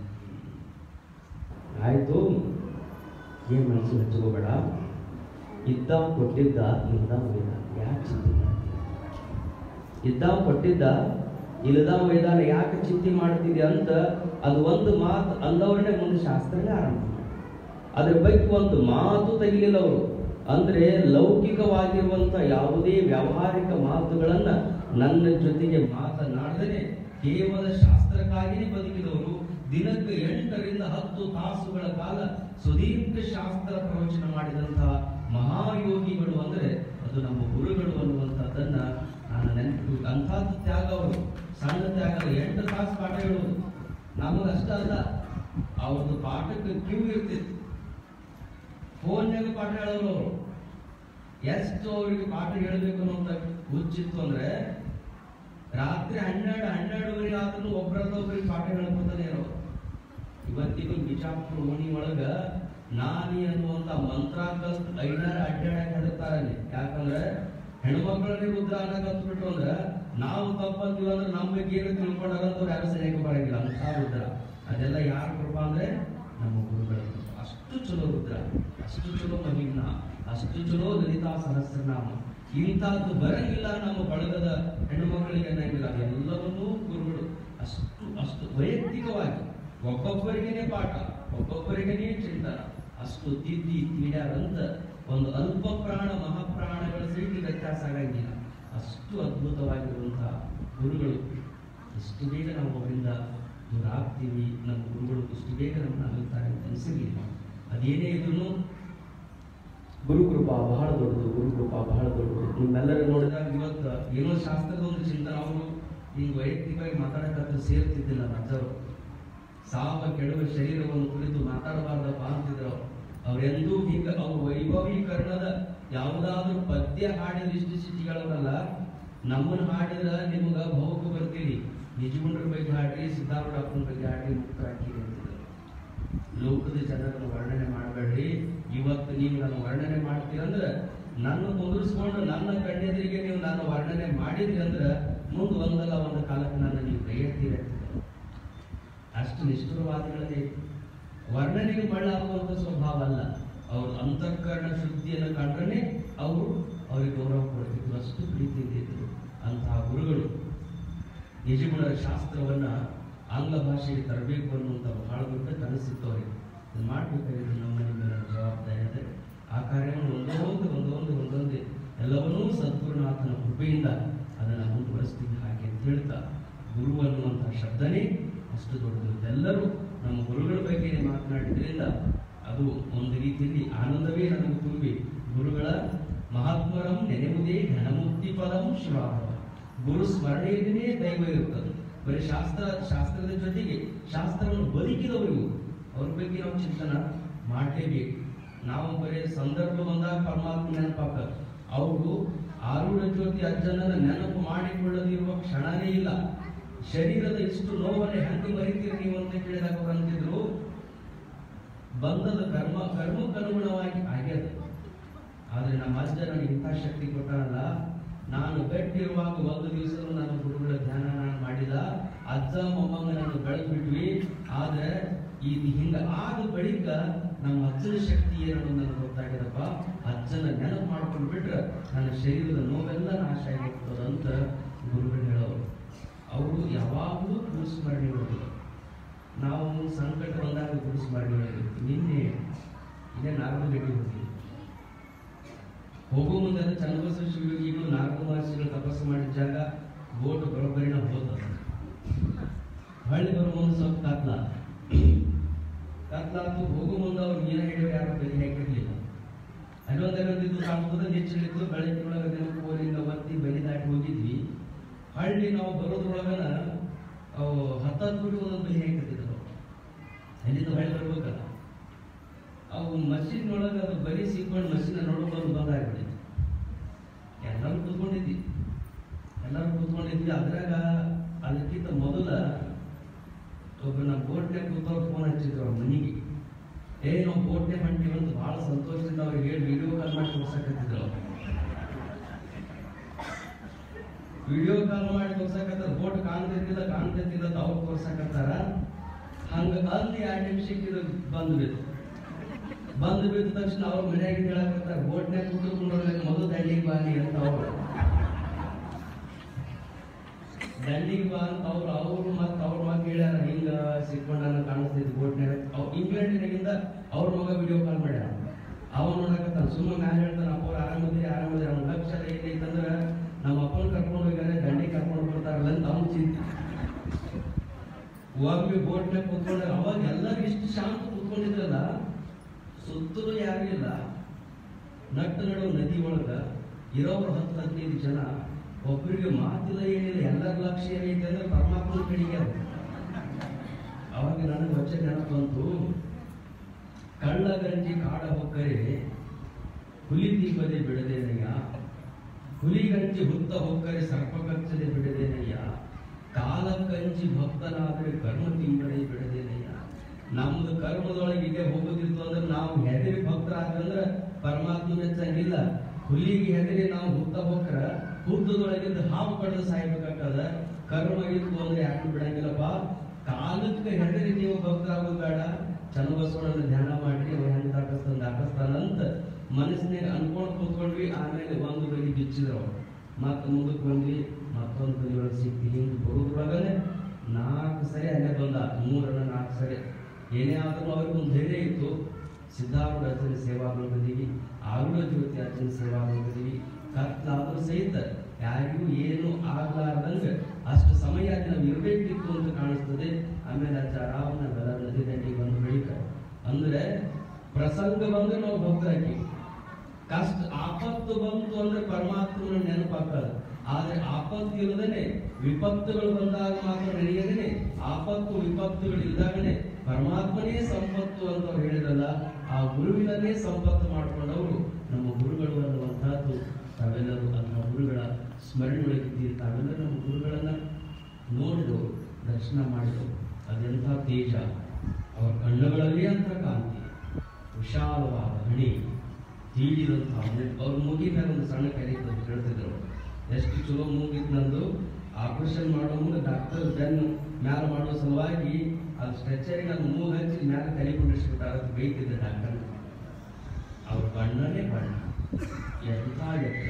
ಆಯ್ತು ಏನು ಮನ್ಸಿಗೆ ಹಚ್ಕೋಬೇಡ ಇದ್ದ ಕೊಟ್ಟಿದ್ದ ಇಲ್ದ ವೇದ ಯಾಕೆ ಚಿಂತೆ ಮಾಡ್ತೀಯ ಇದ್ದ ಕೊಟ್ಟಿದ್ದ ಇಲ್ಲದ ವೇದಾನ ಯಾಕೆ ಚಿಂತೆ ಮಾಡ್ತಿದ್ಯ ಅಂತ ಅದು ಒಂದು ಮಾತು ಅಂದವ್ರನ್ನೇ ಮುಂದೆ ಶಾಸ್ತ್ರನೇ ಆರಂಭ ಮಾಡಿ ಅದ್ರ ಬಗ್ಗೆ ಒಂದು ಮಾತು ತೆಗಿಲಿಲ್ಲ ಅವರು ಅಂದ್ರೆ ಲೌಕಿಕವಾಗಿರುವಂತ ಯಾವುದೇ ವ್ಯಾವಹಾರಿಕ ಮಾತುಗಳನ್ನ ನನ್ನ ಜೊತೆಗೆ ಮಾತನಾಡದೇ ಕೇವಲ ಶಾಸ್ತ್ರಕ್ಕಾಗಿಯೇ ಬದುಕಿದವರು ದಿನಕ್ಕೆ ಎಂಟರಿಂದ ಹತ್ತು ತಾಸುಗಳ ಕಾಲ ಸುದೀರ್ಘ ಶಾಸ್ತ್ರ ಪ್ರವಚನ ಮಾಡಿದಂತಹ ಮಹಾಯೋಗಿಗಳು ಅಂದ್ರೆ ಅದು ನಮ್ಮ ಗುರುಗಳು ಅನ್ನುವಂಥದ್ದನ್ನ ನಾನು ನೆನಪು ಅಂಥದ್ದು ತ್ಯಾಗ ಅವರು ಸಣ್ಣ ತ್ಯಾಗ ಅಲ್ಲ. ಎಂಟು ತಾಸು ಪಾಠ ಹೇಳುವುದು ನಮಗೆ ಅಷ್ಟ ಅಲ್ಲ ಅವ್ರದ್ದು ಪಾಠಕ್ಕೆ ಕ್ಯೂ ಇರ್ತಿತ್ತು ಫೋನ್ಯಾಗ ಪಾಠ ಹೇಳೋರು ಅವರು ಎಷ್ಟು ಅವರಿಗೆ ಪಾಠ ಹೇಳಬೇಕು ಅನ್ನೋ ಹುಚ್ಚಿತ್ತು ಅಂದ್ರೆ ರಾತ್ರಿ ಹನ್ನೆರಡು ಹನ್ನೆರಡುವರೆಗೆ ಆದ್ರೂ ಒಬ್ಬರದ ಒಬ್ಬರಿಗೆ ಪಾಠ ಹೇಳ್ಕೊತಾನೆ ಇರೋರು ಇವತ್ತಿಗೂ ಬಿಜಾಪುರ ಓಣಿ ಒಳಗ ನಾನಿ ಅನ್ನುವಂತ ಮಂತ್ರ ಕಲ್ತ್ ಐನಾರ ಅಡ್ಡಾಡಕ್ ಹೆದರ್ತಾರಲ್ಲಿ ಯಾಕಂದ್ರೆ ಹೆಣ್ಮಕ್ಳನ್ನೇ ರುದ್ರ ಅನ್ನಕತ್ ಬಿಟ್ರು ಅಂದ್ರೆ ನಾವು ತಪ್ಪಂತೀವಿ ಅಂದ್ರೆ ನಮ್ಮ ಬಗ್ಗೆ ಏನು ತಿಳ್ಕೊಂಡಾರಂತವ್ರು ಯಾರು ಸರಿಯಾಗಿ ಬರಂಗಿಲ್ಲ ಅಂತ ರುದ್ರ ಅದೆಲ್ಲ ಯಾರ ಕೃಪಾ ಅಂದ್ರೆ ನಮ್ಮ ಗುರುಗಳ ಕೃಪಾ. ಅಷ್ಟು ಚಲೋ ರುದ್ರ ಅಷ್ಟು ಚಲೋ ಮಹಿಮ್ನ ಅಷ್ಟು ಚಲೋ ಲಲಿತಾ ಸಹಸ್ರನಾಮ ಇಂಥದ್ದು ಬರಂಗಿಲ್ಲ ನಮ್ಮ ಬಳಗದ ಹೆಣ್ಣು ಮಕ್ಕಳಿಗೆ ಅನ್ನಂಗಿಲ್ಲ ಎಲ್ಲವನ್ನೂ ಗುರುಗಳು ಅಷ್ಟು ಅಷ್ಟು ವೈಯಕ್ತಿಕವಾಗಿ ಒಬ್ಬೊಬ್ಬರಿಗೇನೆ ಪಾಠ ಒಬ್ಬೊಬ್ಬರಿಗೇನೆ ಚಿಂತನ ಅಷ್ಟು ತಿದ್ದಿ ತೀಡ್ಯಾರಂತ ಒಂದು ಅಲ್ಪ ಪ್ರಾಣ ಮಹಾಪ್ರಾಣಗಳ ಸಹಿತ ವ್ಯತ್ಯಾಸ ಆಗಂಗಿಲ್ಲ ಅಷ್ಟು ಅದ್ಭುತವಾಗಿರುವಂತಹ ಗುರುಗಳು ಇಷ್ಟು ಬೇಗ ನಾವು ಅವರಿಂದ ದೂರ ಆಗ್ತೀವಿ ನಮ್ಮ ಗುರುಗಳು ಇಷ್ಟು ಬೇಗ ನಮ್ಮನ್ನ ಅಗಲ್ತಾರೆ ಅಂತ ಅನಿಸಿರ್ಲಿಲ್ಲ ಅದೇನೇ ಇದ್ರು ಗುರುಕೃಪಾ ಬಹಳ ದೊಡ್ಡದು ಗುರುಕೃಪಾ ಬಹಳ ದೊಡ್ಡದು ನಿಮ್ಮೆಲ್ಲರೂ ನೋಡಿದಾಗ ಇವತ್ತು ಏನೋ ಶಾಸ್ತ್ರದ ಒಂದು ಚಿಂತನೆ ಅವರು ಹಿಂಗ್ ವೈಯಕ್ತಿಕವಾಗಿ ಮಾತಾಡಕತ್ರ ಸೇರ್ತಿದ್ದಿಲ್ಲ ಅಜ್ಜರು ಸಾವ ಕೆಡುವ ಶರೀರವನ್ನು ಕುರಿತು ಮಾತಾಡಬಾರ್ದಪ್ಪ ಅಂತಿದ್ರು ಅವರೆಂದೂ ಹಿಂಗ ಅವ್ರ ವೈಭವೀಕರಣದ ಯಾವುದಾದ್ರೂ ಪದ್ಯ ಹಾಡಿದ ಇಷ್ಟು ಸಿಟಿಗಳವರಲ್ಲ ನಮ್ಮನ್ನ ಹಾಡಿದ್ರ ನಿಮ್ಗ ಭಾವುಕ ಬರ್ತೀರಿ ನಿಜಗುಂಡ್ರ ಬಗ್ಗೆ ಹಾಡ್ರಿ ಸಿದ್ದಾರೂಢ ಅಪ್ಪನ ಬಗ್ಗೆ ಹಾಡ್ರಿ ಮುಕ್ತ ಹಾಕಿರಿ ಅಂತಿದ್ರು ಲೋಕದ ಜನರನ್ನು ವರ್ಣನೆ ಮಾಡಬೇಡ್ರಿ ಇವತ್ತು ನೀವು ನನ್ನ ವರ್ಣನೆ ಮಾಡ್ತೀರಂದ್ರೆ ನನ್ನ ಕುಂದಿರಿಸ್ಕೊಂಡು ನನ್ನ ಕಣ್ಣೆದುರಿಗೆ ನೀವು ನನ್ನ ವರ್ಣನೆ ಮಾಡಿದ್ರಿ ಅಂದ್ರೆ ಮುಂದೆ ಒಂದಲ್ಲ ಒಂದು ಕಾಲಕ್ಕೆ ನನ್ನ ನೀವು ಕೈ ಎತ್ತೀರ ಅಷ್ಟು ನಿಷ್ಠುರವಾದಿಗಳದೇ ವರ್ಣನೆಗೆ ಮಳ್ಳಾಗುವಂತ ಸ್ವಭಾವ ಅಲ್ಲ ಅವ್ರ ಅಂತಃಕರಣ ಶುದ್ಧಿಯನ್ನು ಕಂಡ್ರೆ ಅವರು ಅವರಿಗೆ ಗೌರವ ಕೊಡ್ತಿದ್ರು ಅಷ್ಟು ಪ್ರೀತಿಯಿಂದ ಇದ್ರು ಅಂತಹ ಗುರುಗಳು ನಿಜಗುಣರ ಶಾಸ್ತ್ರವನ್ನ ಆಂಗ್ಲ ಭಾಷೆಗೆ ತರಬೇಕು ಅನ್ನುವಂಥ ಬಹಳ ದೊಡ್ಡ ಕನಸಿತ್ತು ಅವರಿಗೆ ಇದನ್ನ ಮಾಡ್ಬೇಕಾಗಿದ್ದು ನಮ್ಮ ನಿಮ್ಮ ಮೇಲೆ ಜವಾಬ್ದಾರಿ ಇದೆ ಆ ಕಾರ್ಯವನ್ನು ಒಂದೊಂದು ಒಂದೊಂದು ಒಂದೊಂದು ಎಲ್ಲವನ್ನೂ ಸದ್ಗುರುನಾಥನ ಕೃಪೆಯಿಂದ ಅದನ್ನು ಮುಂದುವರಿಸ್ತೀವಿ ಹಾಗೆ ಅಂತ ಹೇಳ್ತಾ ಗುರು ಅನ್ನುವಂಥ ಶಬ್ದನೇ ಅಷ್ಟು ದೊಡ್ಡದು ಎಲ್ಲರೂ ನಮ್ಮ ಗುರುಗಳ ಬಗ್ಗೆ ಮಾತನಾಡಿದ್ರಿಂದ ಅದು ಒಂದು ರೀತಿಯಲ್ಲಿ ಆನಂದವೇ ನನಗೆ ತುಂಬಿ ಗುರುಗಳ ಮಹಾತ್ಮರಂ ನೆನೆಯುವುದೇ ಘನಮುಕ್ತಿ ಪದಂ ಶ್ರಾವ ಗುರು ಸ್ಮರಣೆಯಲ್ಲಿನೇ ದೈವ ಇರುತ್ತದೆ ಬರೀ ಶಾಸ್ತ್ರ ಶಾಸ್ತ್ರದ ಜೊತೆಗೆ ಶಾಸ್ತ್ರವನ್ನು ಬದುಕಿದವರಿಗೂ ಅವ್ರ ಬಗ್ಗೆ ನಾವು ಚಿಂತನ ಮಾಡಲೇಬೇಕು ನಾವು ಬರೀ ಸಂದರ್ಭ ಬಂದಾಗ ಪರಮಾತ್ಮ ನೆನಪಾಕ ಅವರು ಆರೂಢ ಜ್ಯೋತಿ ಅಜ್ಜನನ್ನ ನೆನಪು ಮಾಡಿಕೊಳ್ಳದಿರುವ ಕ್ಷಣನೇ ಇಲ್ಲ ಶರೀರದ ಇಷ್ಟು ನೋವನ್ನೇ ಹೆಂಗೆ ಮರಿತೀರಿ ನೀವು ಅಂತ ಕೇಳಿದಾಗ ಅವ್ರು ಅಂತಿದ್ರು ಬಂಧದ ಕರ್ಮ ಕರ್ಮಕ್ಕನುಗುಣವಾಗಿ ಆಗ್ಯದ ಆದ್ರೆ ನಮ್ಮ ಅಜ್ಜ ನನಗೆ ಇಂಥ ಶಕ್ತಿ ಕೊಟ್ಟಾನಲ್ಲ ನಾನು ಗಟ್ಟಿರುವಾಗ ಒಂದು ದಿವಸನೂ ನನ್ನ ಗುರುಗಳ ಧ್ಯಾನ ನಾನು ಮಾಡಿಲ್ಲ ಅಜ್ಜ ಮೊಮ್ಮಂಗ ನಾನು ಬೆಳೆದು ಬಿಟ್ವಿ ಆದ್ರೆ ಇದು ಹಿಂಗ ಆದ ಬಳಿಕ ನಮ್ಮ ಅಜ್ಜನ ಶಕ್ತಿ ಏನು ನನಗೆ ಗೊತ್ತಾಗ್ಯದಪ್ಪ ಅಜ್ಜನ ನೆನಪು ಮಾಡ್ಕೊಂಡು ಬಿಟ್ರೆ ನನ್ನ ಶರೀರದ ನೋವೆಲ್ಲ ನಾಶ ಆಗಿರ್ತದ ಅಂತ ಗುರುಗಳು ಹೇಳೋರು ಅವರು ಯಾವಾಗಲೂ ಗುರುಸ್ಮರಣೆ ಇರೋದಿಲ್ಲ ನಾವು ಸಂಕಟ ಬಂದಾಗ ಗುರುಸ್ಮರಣೆ ಇರ್ತೀವಿ ನಿನ್ನೆ ಇದೇ ನಾಗರಗಡ್ಡಿ ಹೋಗಿ ಹೋಗೋ ಮುಂದೆ ಚನ್ನಬಸವ ಶಿವಯೋಗಿಗಳು ನಾಲ್ಕು ಮಹರ್ಷಿಗಳು ತಪಸ್ಸು ಮಾಡಿದ ಜಾಗ ಬೋಟ್ ಬರೋಬ್ಬರಿನ ಹೋದ ಹೊಳ್ಳಿ ಬರೋ ಮುಂದೆ ಸ್ವಲ್ಪ ಕತ್ಲ ಕತ್ಲಾತು ಹೋಗೋ ಮುಂದೆ ಅವ್ರು ಮೀನ ಹಿಡಿಯೋರು ಯಾರು ಬೆಲೆ ಹಾಕಿರ್ಲಿಲ್ಲ ಅಲ್ಲೊಂದರದಿದ್ದು ಕಾಣ್ತದೆ ನೆಚ್ಚಿಳಿದ್ದು ಬೆಳಕಿನೊಳಗೆ ದಿನ ಕೋಲಿಂದ ಒತ್ತಿ ಬೆಲೆ ದಾಟಿ ಹೋಗಿದ್ವಿ ಹಳ್ಳಿ ನಾವು ಬರೋದ್ರೊಳಗನ ಅವು ಹತ್ತತ್ತು ಕೋಟಿ ಒಂದೊಂದು ಬೆಲೆ ಹಾಕಿರ್ತಿದ್ರು ಅಲ್ಲಿಂದ ಹೊಳ್ಳಿ ಬರ್ಬೇಕಲ್ಲ ಅವು ಮಷೀನ್ ಒಳಗೆ ಅದು ಬರೀ ಸಿಕ್ಕೊಂಡು ಮಷೀನ್ ನೋಡೋದು ಬಂದಾಗ್ಬಿಟ್ಟಿತ್ತು ಎಲ್ಲರೂ ಕೂತ್ಕೊಂಡಿದ್ವಿ ಎಲ್ಲರೂ ಕೂತ್ಕೊಂಡಿದ್ವಿ ಅದ್ರಾಗ ಅದಕ್ಕಿಂತ ಮೊದಲ ಒಬ್ಬ ನಮ್ಮ ಬೋಟ್ನೆ ಕೂತವ್ರು ಫೋನ್ ಹಚ್ಚಿದ್ರು ಅವ್ರ ಮನೆಗೆ ಏ ನಾವು ಬೋಟ್ನೆ ಹೊಂಟಿವಿ ಅಂತ ಭಾಳ ಸಂತೋಷದಿಂದ ಅವ್ರಿಗೆ ಹೇಳಿ ವಿಡಿಯೋ ಕಾಲ್ ಮಾಡಿ ತೋರ್ಸಕತ್ತಿದ್ರು ಅವ್ರು ವಿಡಿಯೋ ಕಾಲ್ ಮಾಡಿ ತೋರ್ಸಕತ್ತಾರ ಬೋಟ್ ಕಾಣ್ತಿರ್ತಿಲ್ಲ ಕಾಣ್ತಿರ್ತಿಲ್ಲ ಅಂತ ಅವ್ರು ತೋರ್ಸಕತ್ತಾರ ಹಂಗ ಅಲ್ಲಿ ಎರಡು ನಿಮಿಷಕ್ಕೆ ಇದು ಬಂದು ಬಿತ್ತು ಬಂದು ಬಿದ್ದ ತಕ್ಷಣ ಅವ್ರ ಮನ್ಯಾಗ ಹೇಳಕತ್ತಾರ ಬೋಟ್ನ್ಯಾಗ ಕುತ್ಕೊಂಡ್ರೆ ಮೊದಲು ದಂಡಿಗೆ ಬಾನಿ ಅಂತ ಅವ್ರು ದಂಡಿಗೆ ಬಾ ಅಂತ ಅವ್ರು ಅವ್ರು ಮತ್ತೆ ಅವ್ರ ಮಗ ಹೇಳ್ಯಾರ ಹಿಂಗ ಸಿಕ್ಕೊಂಡಾನ ಕಾಣಿಸ್ತಿದ್ ಬೋಟ್ನ್ಯಾಗ ಅವ್ ಇಂಗ್ಲೆಂಡಿನಾಗಿಂದ ಅವ್ರ ಮಗ ವಿಡಿಯೋ ಕಾಲ್ ಮಾಡ್ಯಾರ ಅವ ನೋಡಕತ್ತಾನ ಸುಮ್ಮನೆ ಮ್ಯಾಲ ಹೇಳ್ತಾನ ಅಪ್ಪ ಅವ್ರು ಆರಾಮದಿರಿ ಆರಾಮದಿರಿ ಅವ್ನ ಲಕ್ಷ ಏನೈತಂದ್ರ ನಮ್ಮ ಅಪ್ಪನ ಕರ್ಕೊಂಡು ಹೋಗ್ಯಾರ ದಂಡಿ ಕರ್ಕೊಂಡು ಬರ್ತಾರಲ್ಲ ಅಂತ ಅವ್ನು ಚಿಂತೆ ಒಮ್ಮೆ ಬೋಟ್ನಾಗ ಕುತ್ಕೊಂಡ್ರೆ ಅವಾಗ ಎಲ್ಲರೂ ಇಷ್ಟು ಶಾಂತ ಕುತ್ಕೊಂಡಿದ್ರಲ್ಲ ಸುತ್ತಲೂ ಯಾರು ಇಲ್ಲ ನಟ್ಟು ನಡುವ ನದಿ ಒಳಗ ಇರೋರು ಹತ್ತು ಹದಿನೈದು ಜನ ಒಬ್ಬರಿಗೆ ಮಾತಿಲ್ಲ ಏನಿಲ್ಲ ಎಲ್ಲರ ಲಕ್ಷ್ಯ ಏನೈತೆ ಅಂದ್ರೆ ಪರಮಾತ್ಮನ ಕಡೆಗೆ ಅದು ಅವಾಗ ನನಗೆ ವಚ ನೆನಪು ಬಂತು ಕಳ್ಳಗಂಜಿ ಕಾಡ ಹೊಕ್ಕರೆ ಹುಲಿ ತಿಂಬದೆ ಬಿಡದೇನಯ್ಯ ಹುಲಿಗಂಜಿ ಹುತ್ತ ಹೊಕ್ಕರೆ ಸರ್ಪ ಕಚ್ಚದೆ ಬಿಡದೇನಯ್ಯ ಕಾಲ ಕಂಜಿ ಭಕ್ತನಾದರೆ ಕರ್ಮ ತಿಂಬಡೆ ಬಿಡದೇನಯ್ಯ ನಮ್ದು ಕರ್ಮದೊಳಗೆ ಇದೇ ಹೋಗೋದಿತ್ತು ಅಂದ್ರೆ ನಾವು ಹೆದರಿ ಭಕ್ತರಾದ್ರೆ ಪರಮಾತ್ಮ ಮೆಚ್ಚಂಗಿಲ್ಲ ಹುಲಿಗೆ ಹೆದರಿ ನಾವು ಹುತ್ತ ಹೊಕ್ಕರ ಹುತ್ತದೊಳಗಿಂದ ಹಾವು ಕಡ್ದು ಸಾಯ್ಬೇಕಾಗ್ತದ ಕರ್ಮ ಇತ್ತು ಅಂದ್ರೆ ಯಾಕೆ ಬಿಡಂಗಿಲ್ಲಪ್ಪ ಕಾಲಕ್ಕೆ ಹೆದರಿ ನೀವು ಭಕ್ತರಾಗೋದು ಬೇಡ ಚನ್ನಬಸವಣ್ಣನ ಧ್ಯಾನ ಮಾಡಿ ಅವ ಹೆಂಗ್ ದಾಟಿಸ್ತಾನ ದಾಟಿಸ್ತಾನ ಅಂತ ಮನಸ್ಸಿನಾಗ ಅನ್ಕೊಂಡು ಕೂತ್ಕೊಂಡ್ವಿ ಆಮೇಲೆ ಒಂದು ಬಲಿ ಬಿಚ್ಚಿದ್ರು ಅವ್ರು ಮತ್ತೆ ಮುಂದಕ್ಕೆ ಬಂದ್ವಿ ಮತ್ತೊಂದು ಬಲಿ ಒಳಗೆ ಸಿಕ್ತಿ ಹಿಂಗೆ ಬರೋದ್ರೊಳಗನೆ ನಾಲ್ಕು ಸರಿ ಅಲ್ಲೇ ಬಂದ ಮೂರನ್ನ ನಾಲ್ಕು ಸರಿ ಏನೇ ಆದ್ರೂ ಅವ್ರಿಗೆ ಒಂದು ಧೈರ್ಯ ಇತ್ತು ಸಿದ್ಧಾರೂಢ ಅರ್ಜುನ ಸೇವಾ ಬಂದಿದ್ದೀವಿ ಆರುಢ ಜ್ಯೋತಿ ಅರ್ಜುನ ಸೇವಾ ಬಂದಿದ್ದೀವಿ ಕತ್ಲಾದ್ರೂ ಸಹಿತ ಯಾರಿಗೂ ಏನು ಆಗ್ಲಾರ್ದಂಗ ಅಷ್ಟು ಸಮಯ ಅಲ್ಲಿ ನಾವು ಇರಬೇಕಿತ್ತು ಅಂತ ಕಾಣಿಸ್ತದೆ ಆಮೇಲೆ ಅಜ್ಜ ಆರಾಮ್ ನಾವೆಲ್ಲ ನದಿ ದಂಡಿಗೆ ಬಂದು ಬೆಳಿಕ ಅಂದ್ರೆ ಪ್ರಸಂಗ ಬಂದ್ರೆ ನಾವು ಭಕ್ತರಾಗಿ ಕಷ್ಟ ಆಪತ್ತು ಬಂತು ಅಂದ್ರೆ ಪರಮಾತ್ಮನ ನೆನಪಾಗ್ತದೆ ಆದ್ರೆ ಆಪತ್ತು ಇಲ್ಲದೇನೆ ವಿಪತ್ತುಗಳು ಬಂದಾಗ ಮಾತ್ರ ನಡೆಯದೇನೆ ಆಪತ್ತು ವಿಪತ್ತುಗಳು ಇದ್ದಾಗನೆ ಪರಮಾತ್ಮನೇ ಸಂಪತ್ತು ಅಂತ ಅವ್ರು ಹೇಳಿದ್ರಲ್ಲ ಆ ಗುರುವಿನನ್ನೇ ಸಂಪತ್ತು ಮಾಡ್ಕೊಂಡವರು ನಮ್ಮ ಗುರುಗಳು ಅನ್ನುವಂತಹದ್ದು ತಾವೆಲ್ಲರೂ ಅಂತಹ ಗುರುಗಳ ಸ್ಮರಣೆ ಒಳಗಿದ್ದೀರಿ ತಾವೆಲ್ಲರೂ ನಮ್ಮ ಗುರುಗಳನ್ನ ನೋಡಿದವರು ದರ್ಶನ ಮಾಡಿದವರು ಅದೆಂಥ ತೇಜ ಅವರ ಕಣ್ಣುಗಳಲ್ಲಿ ಅಂತ ಕಾಂತಿ ವಿಶಾಲವಾದ ಹಣಿ ತೀಡಿದಂತಹ ಮೂಗು ಅವ್ರ ಮೂಗಿನ ಒಂದು ಸಣ್ಣ ಕರೀತದೆ ಹೇಳ್ತಿದ್ರು ಎಷ್ಟು ಚಲೋ ಮೂಗಿತ್ತು ನಂದು ಆಪರೇಷನ್ ಮಾಡೋ ಮುಂದೆ ಡಾಕ್ಟರ್ ಬೆನ್ ಮ್ಯಾಲ ಮಾಡೋ ಸಲುವಾಗಿ ಅದು ಸ್ಟ್ರೆಚರಿಗೆ ಅದು ಮೂಗು ಹಚ್ಚಿ ಮ್ಯಾಲ ತಲೆ ಕುಂಡಿಸ್ಬಿಟ್ಟಾರ ಅಂತ ಬೈತಿದ್ದೆ ಡಾಕ್ಟರ್ ಅವ್ರ ಬಣ್ಣನೇ ಬಣ್ಣ ಎಂಥ ಎತ್ತರ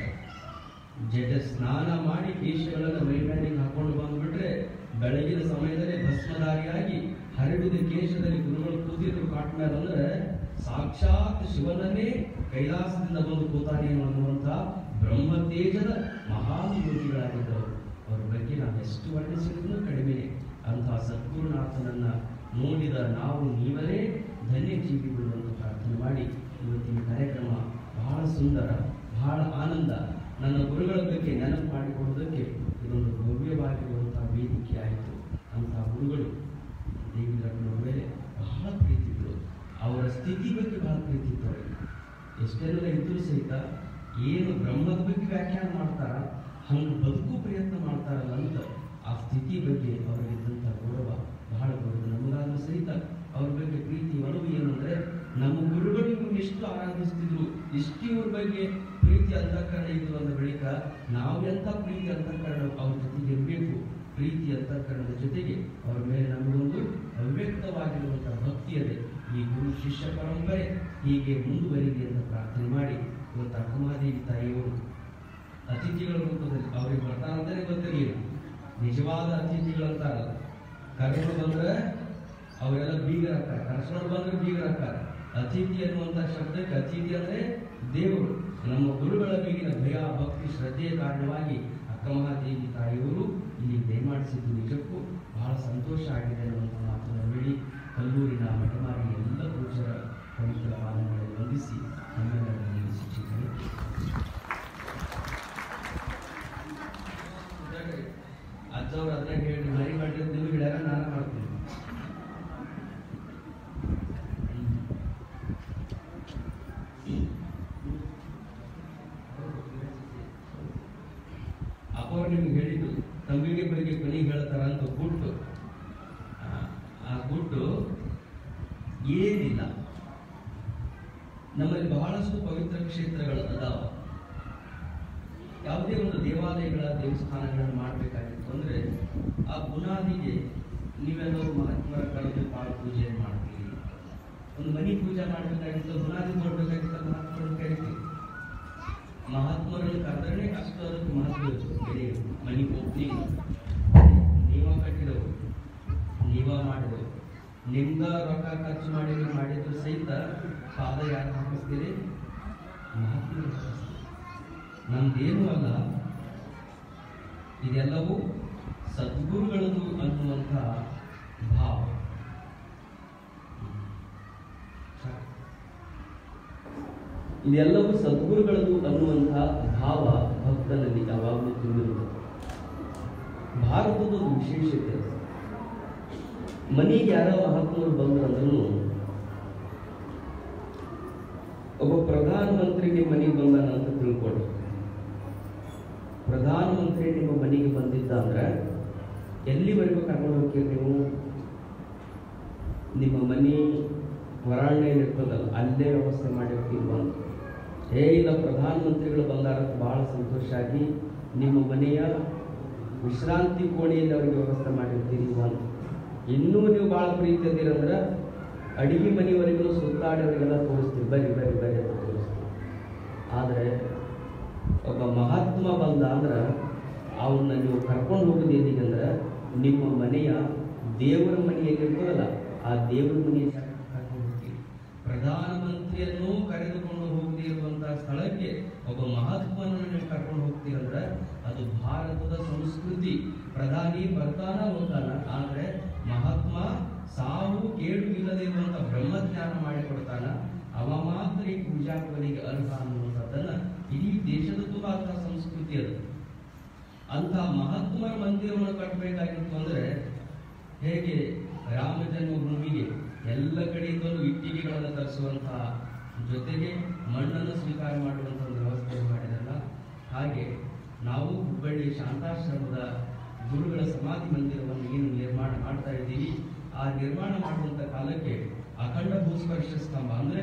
ಜಡ ಸ್ನಾನ ಮಾಡಿ ಕೇಶಗಳನ್ನು ಮೈಮೇಲಿಗೆ ಹಾಕೊಂಡು ಬಂದ್ಬಿಟ್ರೆ ಬೆಳಗಿನ ಸಮಯದಲ್ಲಿ ಭಸ್ಮಧಾರಿಯಾಗಿ ಹರಿಬಿದ ಕೇಶದಲ್ಲಿ ಗುರುಗಳು ಕೂತಿದ್ರು ಕಾಟ್ ಮೇಲೆ ಅಂದ್ರೆ ಸಾಕ್ಷಾತ್ ಶಿವನನ್ನೇ ಕೈಲಾಸದಿಂದ ಬಂದು ಕೂತಾನೇನು ಅನ್ನುವಂಥ ಬ್ರಹ್ಮ ತೇಜದ ಮಹಾನ್ ಯೋಗಿಗಳಾಗಿದ್ದವರು ಅವರ ಬಗ್ಗೆ ನಾವು ಎಷ್ಟು ವರ್ಣಿಸಿದ್ರು ಕಡಿಮೆ ಅಂತಹ ಸದ್ಗುರುನಾಥನನ್ನ ನೋಡಿದ ನಾವು ನೀವರೇ ಧನ್ಯ ಜೀವಿಗಳು ಅಂತ ಪ್ರಾರ್ಥನೆ ಮಾಡಿ ಇವತ್ತಿನ ಕಾರ್ಯಕ್ರಮ ಬಹಳ ಸುಂದರ ಬಹಳ ಆನಂದ ನನ್ನ ಗುರುಗಳ ಬಗ್ಗೆ ನೆನಪು ಮಾಡಿಕೊಳ್ಳುವುದಕ್ಕೆ ಇದೊಂದು ಭವ್ಯವಾಗಿರುವಂತಹ ವೇದಿಕೆ ಆಯಿತು ಅಂತಹ ಗುರುಗಳು ದೇವಿರಪ್ಪನವ್ರ ಮೇಲೆ ಬಹಳ ಪ್ರೀತಿ ಇದ್ರು ಅವರ ಸ್ಥಿತಿ ಬಗ್ಗೆ ಬಹಳ ಪ್ರೀತಿ ಇತ್ತು ಅವರಿಗೆ ಎಷ್ಟೆಲ್ಲ ಇದ್ರೂ ಸಹಿತ ಏನು ಬ್ರಹ್ಮದ ಬಗ್ಗೆ ವ್ಯಾಖ್ಯಾನ ಮಾಡ್ತಾರ ಹಂಗೆ ಬದುಕು ಪ್ರಯತ್ನ ಮಾಡ್ತಾರಲ್ಲ ಅಂತ ಆ ಸ್ಥಿತಿ ಬಗ್ಗೆ ಅವರಿಗಿದ್ದಂಥ ಗೌರವ ಬಹಳ ಗೌರವ ನಮಗಾದ್ರೂ ಸಹಿತ ಅವ್ರ ಬಗ್ಗೆ ಪ್ರೀತಿ ಒಲವು ಏನು ಅಂದ್ರೆ ನಮ್ಮ ಗುರುಗಳು ಇವ್ರನ್ನ ಎಷ್ಟು ಆರಾಧಿಸ್ತಿದ್ರು ಇಷ್ಟು ಇವ್ರ ಬಗ್ಗೆ ಪ್ರೀತಿ ಅಂತಃಕರಣ ಇದ್ರು ಅಂದ ಬಳಿಕ ನಾವೆಂತ ಪ್ರೀತಿ ಅಂತಃಕರಣ ಅವ್ರ ಜೊತೆಗೆ ಇರಬೇಕು ಪ್ರೀತಿ ಅಂತಃಕರಣದ ಜೊತೆಗೆ ಅವರ ಮೇಲೆ ನಮಗೊಂದು ಅವ್ಯಕ್ತವಾಗಿರುವಂತಹ ಭಕ್ತಿ ಇದೆ ಈ ಗುರು ಶಿಷ್ಯ ಪರಂಪರೆ ಹೀಗೆ ಮುಂದುವರಿದೆ ಅಂತ ಪ್ರಾರ್ಥನೆ ಮಾಡಿ ಇವತ್ತು ಅಕ್ಕಮಾದೇವಿ ತಾಯಿಯವರು ಅತಿಥಿಗಳ ರೂಪದಲ್ಲಿ ಅವ್ರಿಗೆ ಬರ್ತಾರಂತಾನೆ ಗೊತ್ತಿರಲಿಲ್ಲ ನಿಜವಾದ ಅತಿಥಿಗಳಂತಾರಲ್ಲ ಕರ್ಕೊಂಡು ಬಂದ್ರೆ ಅವರೆಲ್ಲ ಬೀಗರಾಗ್ತಾರೆ ಕರ್ಸ್ಕೊಂಡು ಬಂದ್ರೆ ಬೀಗರಾಗ್ತಾರೆ ಅತಿಥಿ ಅನ್ನುವಂಥ ಶಬ್ದಕ್ಕೆ ಅತಿಥಿ ಅಂದ್ರೆ ದೇವರು ನಮ್ಮ ಗುರುಗಳ ಮೇಲಿನ ಭಯ ಭಕ್ತಿ ಶ್ರದ್ಧೆಯ ಕಾರಣವಾಗಿ ಅಕ್ಕಮಹಾದೇವಿ ತಾಯಿಯವರು ಇಲ್ಲಿ ದಯಮಾಡಿಸಿದ್ದು ನಿಜಕ್ಕೂ ಬಹಳ ಸಂತೋಷ ಆಗಿದೆ ಅನ್ನುವಂಥ ಮಾತನ್ನು ಹೇಳಿ ಕಲ್ಲೂರಿನ ಮಠಮಾರಿ ಎಲ್ಲ ಪೂಜರ ಪವಿತ್ರ ಪಾಲನೆಗಳಲ್ಲಿ ವಂದಿಸಿ ನಮ್ಮೆಲ್ಲರನ್ನು ಶಿಕ್ಷಕರು ಅಜ್ಜವ್ರು ಅದ್ರಾಗ ಹೇಳಿ ಮರಿ ಮಾಡಿರೋದು ನೀವು ಹೇಳ್ಯಾರ ನಾನು ಮಾಡ್ತೀನಿ ಅಪ್ಪವ್ರು ನಿಮ್ಗೆ ಹೇಳಿದ್ದು ತಂಬಿಗೆ ಬಗ್ಗೆ ಕೊನೆಗೆ ಹೇಳ್ತಾರ ಅಂತ ಗುಟ್ಟು ಆ- ಆ ಗುಟ್ಟು ಏನಿಲ್ಲ ನಮ್ಮಲ್ಲಿ ಬಹಳಷ್ಟು ಪವಿತ್ರ ಕ್ಷೇತ್ರಗಳು ಅದಾವ ಯಾವುದೇ ಒಂದು ದೇವಾಲಯಗಳ ದೇವಸ್ಥಾನಗಳನ್ನು ಮಾಡಬೇಕಾಗಿತ್ತು ಅಂದ್ರೆ ಆ ಬುನಾದಿಗೆ ನೀವೆಲ್ಲರೂ ಮಹಾತ್ಮರ ಕರೆದು ಪಾಳು ಪೂಜೆ ಮಾಡ್ತೀರಿ ಒಂದು ಮನಿ ಪೂಜೆ ಮಾಡಬೇಕಾಗಿತ್ತು ಬುನಾದಿ ಮಾಡಬೇಕಾಗಿತ್ತು ಮಹಾತ್ಮರನ್ನು ಕರಿತೀವಿ ಮಹಾತ್ಮರನ್ನು ಕರೆದ್ರೆ ಅಷ್ಟು ಅದಕ್ಕೆ ಮಹತ್ವ ಇತ್ತು ಬೇರೆ ಮನಿ ಓಪನಿಂಗ್ ನೀವ ಕಟ್ಟಿದವರು ನೀವ ಮಾಡಿದವರು ನಿಮ್ದ ರೊಕ್ಕ ಖರ್ಚು ಮಾಡಿದ್ರು ಮಾಡಿದ್ರು ಸಹಿತ ಪಾದ ಯಾರು ಹಾಕಿಸ್ತೀರಿ ಮಹಾತ್ಮರು ಹಾಕಿಸ್ತೀರಿ ನಮ್ದೇನು ಅಲ್ಲ ಇದೆಲ್ಲವೂ ಸದ್ಗುರುಗಳದು ಅನ್ನುವಂಥ ಭಾವ ಇದೆಲ್ಲವೂ ಸದ್ಗುರುಗಳದು ಅನ್ನುವಂಥ ಭಾವ ಭಕ್ತನಲ್ಲಿ ಯಾವಾಗಲೂ ತುಂಬಿರುತ್ತದೆ ಭಾರತದ ಒಂದು ವಿಶೇಷತೆ ಅದು. ಮನೆಗೆ ಯಾರೋ ಮಹಾತ್ಮರು ಬಂದ್ರಂದ್ರೂ ಒಬ್ಬ ಪ್ರಧಾನಮಂತ್ರಿ ನಿಮ್ಮ ಮನೆಗೆ ಬಂದಾನ ಅಂತ ತಿಳ್ಕೊಡಿ ಪ್ರಧಾನಮಂತ್ರಿ ನಿಮ್ಮ ಮನೆಗೆ ಬಂದಿದ್ದ ಅಂದ್ರೆ ಎಲ್ಲಿವರೆಗೂ ಕರ್ಕೊಂಡು ಹೋಗ್ತೀರಿ ನೀವು ನಿಮ್ಮ ಮನೆ ಹೊರಾಣೆ ಇರ್ತದಲ್ಲ ಅಲ್ಲೇ ವ್ಯವಸ್ಥೆ ಮಾಡಿರ್ತೀವಿ ಅಂತ ಏ ಇಲ್ಲ ಪ್ರಧಾನಮಂತ್ರಿಗಳು ಬಂದಾರ ಅಂತ ಬಹಳ ಸಂತೋಷ ಆಗಿ ನಿಮ್ಮ ಮನೆಯ ವಿಶ್ರಾಂತಿ ಕೋಣೆಯಲ್ಲಿ ಅವರಿಗೆ ವ್ಯವಸ್ಥೆ ಮಾಡಿರ್ತೀರಿ ಅಂತ ಇನ್ನೂ ನೀವು ಭಾಳ ಪ್ರೀತಿ ಅದಿರಂದ್ರೆ ಅಡಿಗೆ ಮನೆಯವರೆಗೂ ಸುತ್ತಾಡಿ ಅವರಿಗೆಲ್ಲ ತೋರಿಸ್ತೀವಿ ಬರ್ರಿ ಬರ್ರಿ ಬರ್ರಿ ಅಂತ ತೋರಿಸ್ತೀವಿ ಆದರೆ ಒಬ್ಬ ಮಹಾತ್ಮ ಬಂದ ಅಂದ್ರೆ ಅವನ್ನ ನೀವು ಕರ್ಕೊಂಡು ಹೋಗೋದು ಎಲ್ಲಿಗೆ ಅಂದ್ರೆ ನಿಮ್ಮ ಮನೆಯ ದೇವರ ಮನೆಯಲ್ಲಿ ಇರ್ತದಲ್ಲ ಆ ದೇವರ ಮನೆಯ ಕರ್ಕೊಂಡು ಹೋಗ್ತೀವಿ ಪ್ರಧಾನಮಂತ್ರಿಯನ್ನು ಕರೆದುಕೊಂಡು ಹೋಗದೇ ಇರುವಂತಹ ಸ್ಥಳಕ್ಕೆ ಒಬ್ಬ ಮಹಾತ್ಮನನ್ನು ನೀವು ಕರ್ಕೊಂಡು ಹೋಗ್ತೀರಂದ್ರೆ ಅದು ಭಾರತದ ಸಂಸ್ಕೃತಿ ಪ್ರಧಾನಿ ಬರ್ತಾನ ಹೋಗ್ತಾನ ಆದ್ರೆ ಮಹಾತ್ಮ ಸಾವು ಕೇಡು ಇಲ್ಲದೆ ಇರುವಂತ ಬ್ರಹ್ಮಜ್ಞಾನ ಮಾಡಿಕೊಡ್ತಾನ ಅವ ಮಾತ್ರ ಈ ಪೂಜಾ ಬಲಿಗೆ ಅರ್ಹ ಅನ್ನುವಂಥದ್ದನ್ನ ಇಡೀ ದೇಶದ ತುಂಬ ಅಂತಹ ಸಂಸ್ಕೃತಿ ಅದು ಅಂತ ಮಹಾತ್ಮರ ಮಂದಿರವನ್ನು ಕಟ್ಟಬೇಕಾಗಿತ್ತು ಅಂದ್ರೆ ಹೇಗೆ ರಾಮ ಜನ್ಮಭೂಮಿಗೆ ಎಲ್ಲ ಕಡೆಯಿಂದಲೂ ಇಟ್ಟಿಗೆಗಳನ್ನು ತರಿಸುವಂತಹ ಜೊತೆಗೆ ಮಣ್ಣನ್ನು ಸ್ವೀಕಾರ ಮಾಡುವಂತಹ ಒಂದು ವ್ಯವಸ್ಥೆ ಮಾಡಿದಲ್ಲ ಹಾಗೆ ನಾವು ಹುಬ್ಬಳ್ಳಿ ಶಾಂತಾಶ್ರಮದ ಗುರುಗಳ ಸಮಾಧಿ ಮಂದಿರವನ್ನು ಏನು ನಿರ್ಮಾಣ ಮಾಡ್ತಾ ಇದ್ದೀವಿ ಆ ನಿರ್ಮಾಣ ಮಾಡುವಂತ ಕಾಲಕ್ಕೆ ಅಖಂಡ ಭೂಸ್ಪರ್ಶ ಸ್ತಂಭ ಅಂದ್ರೆ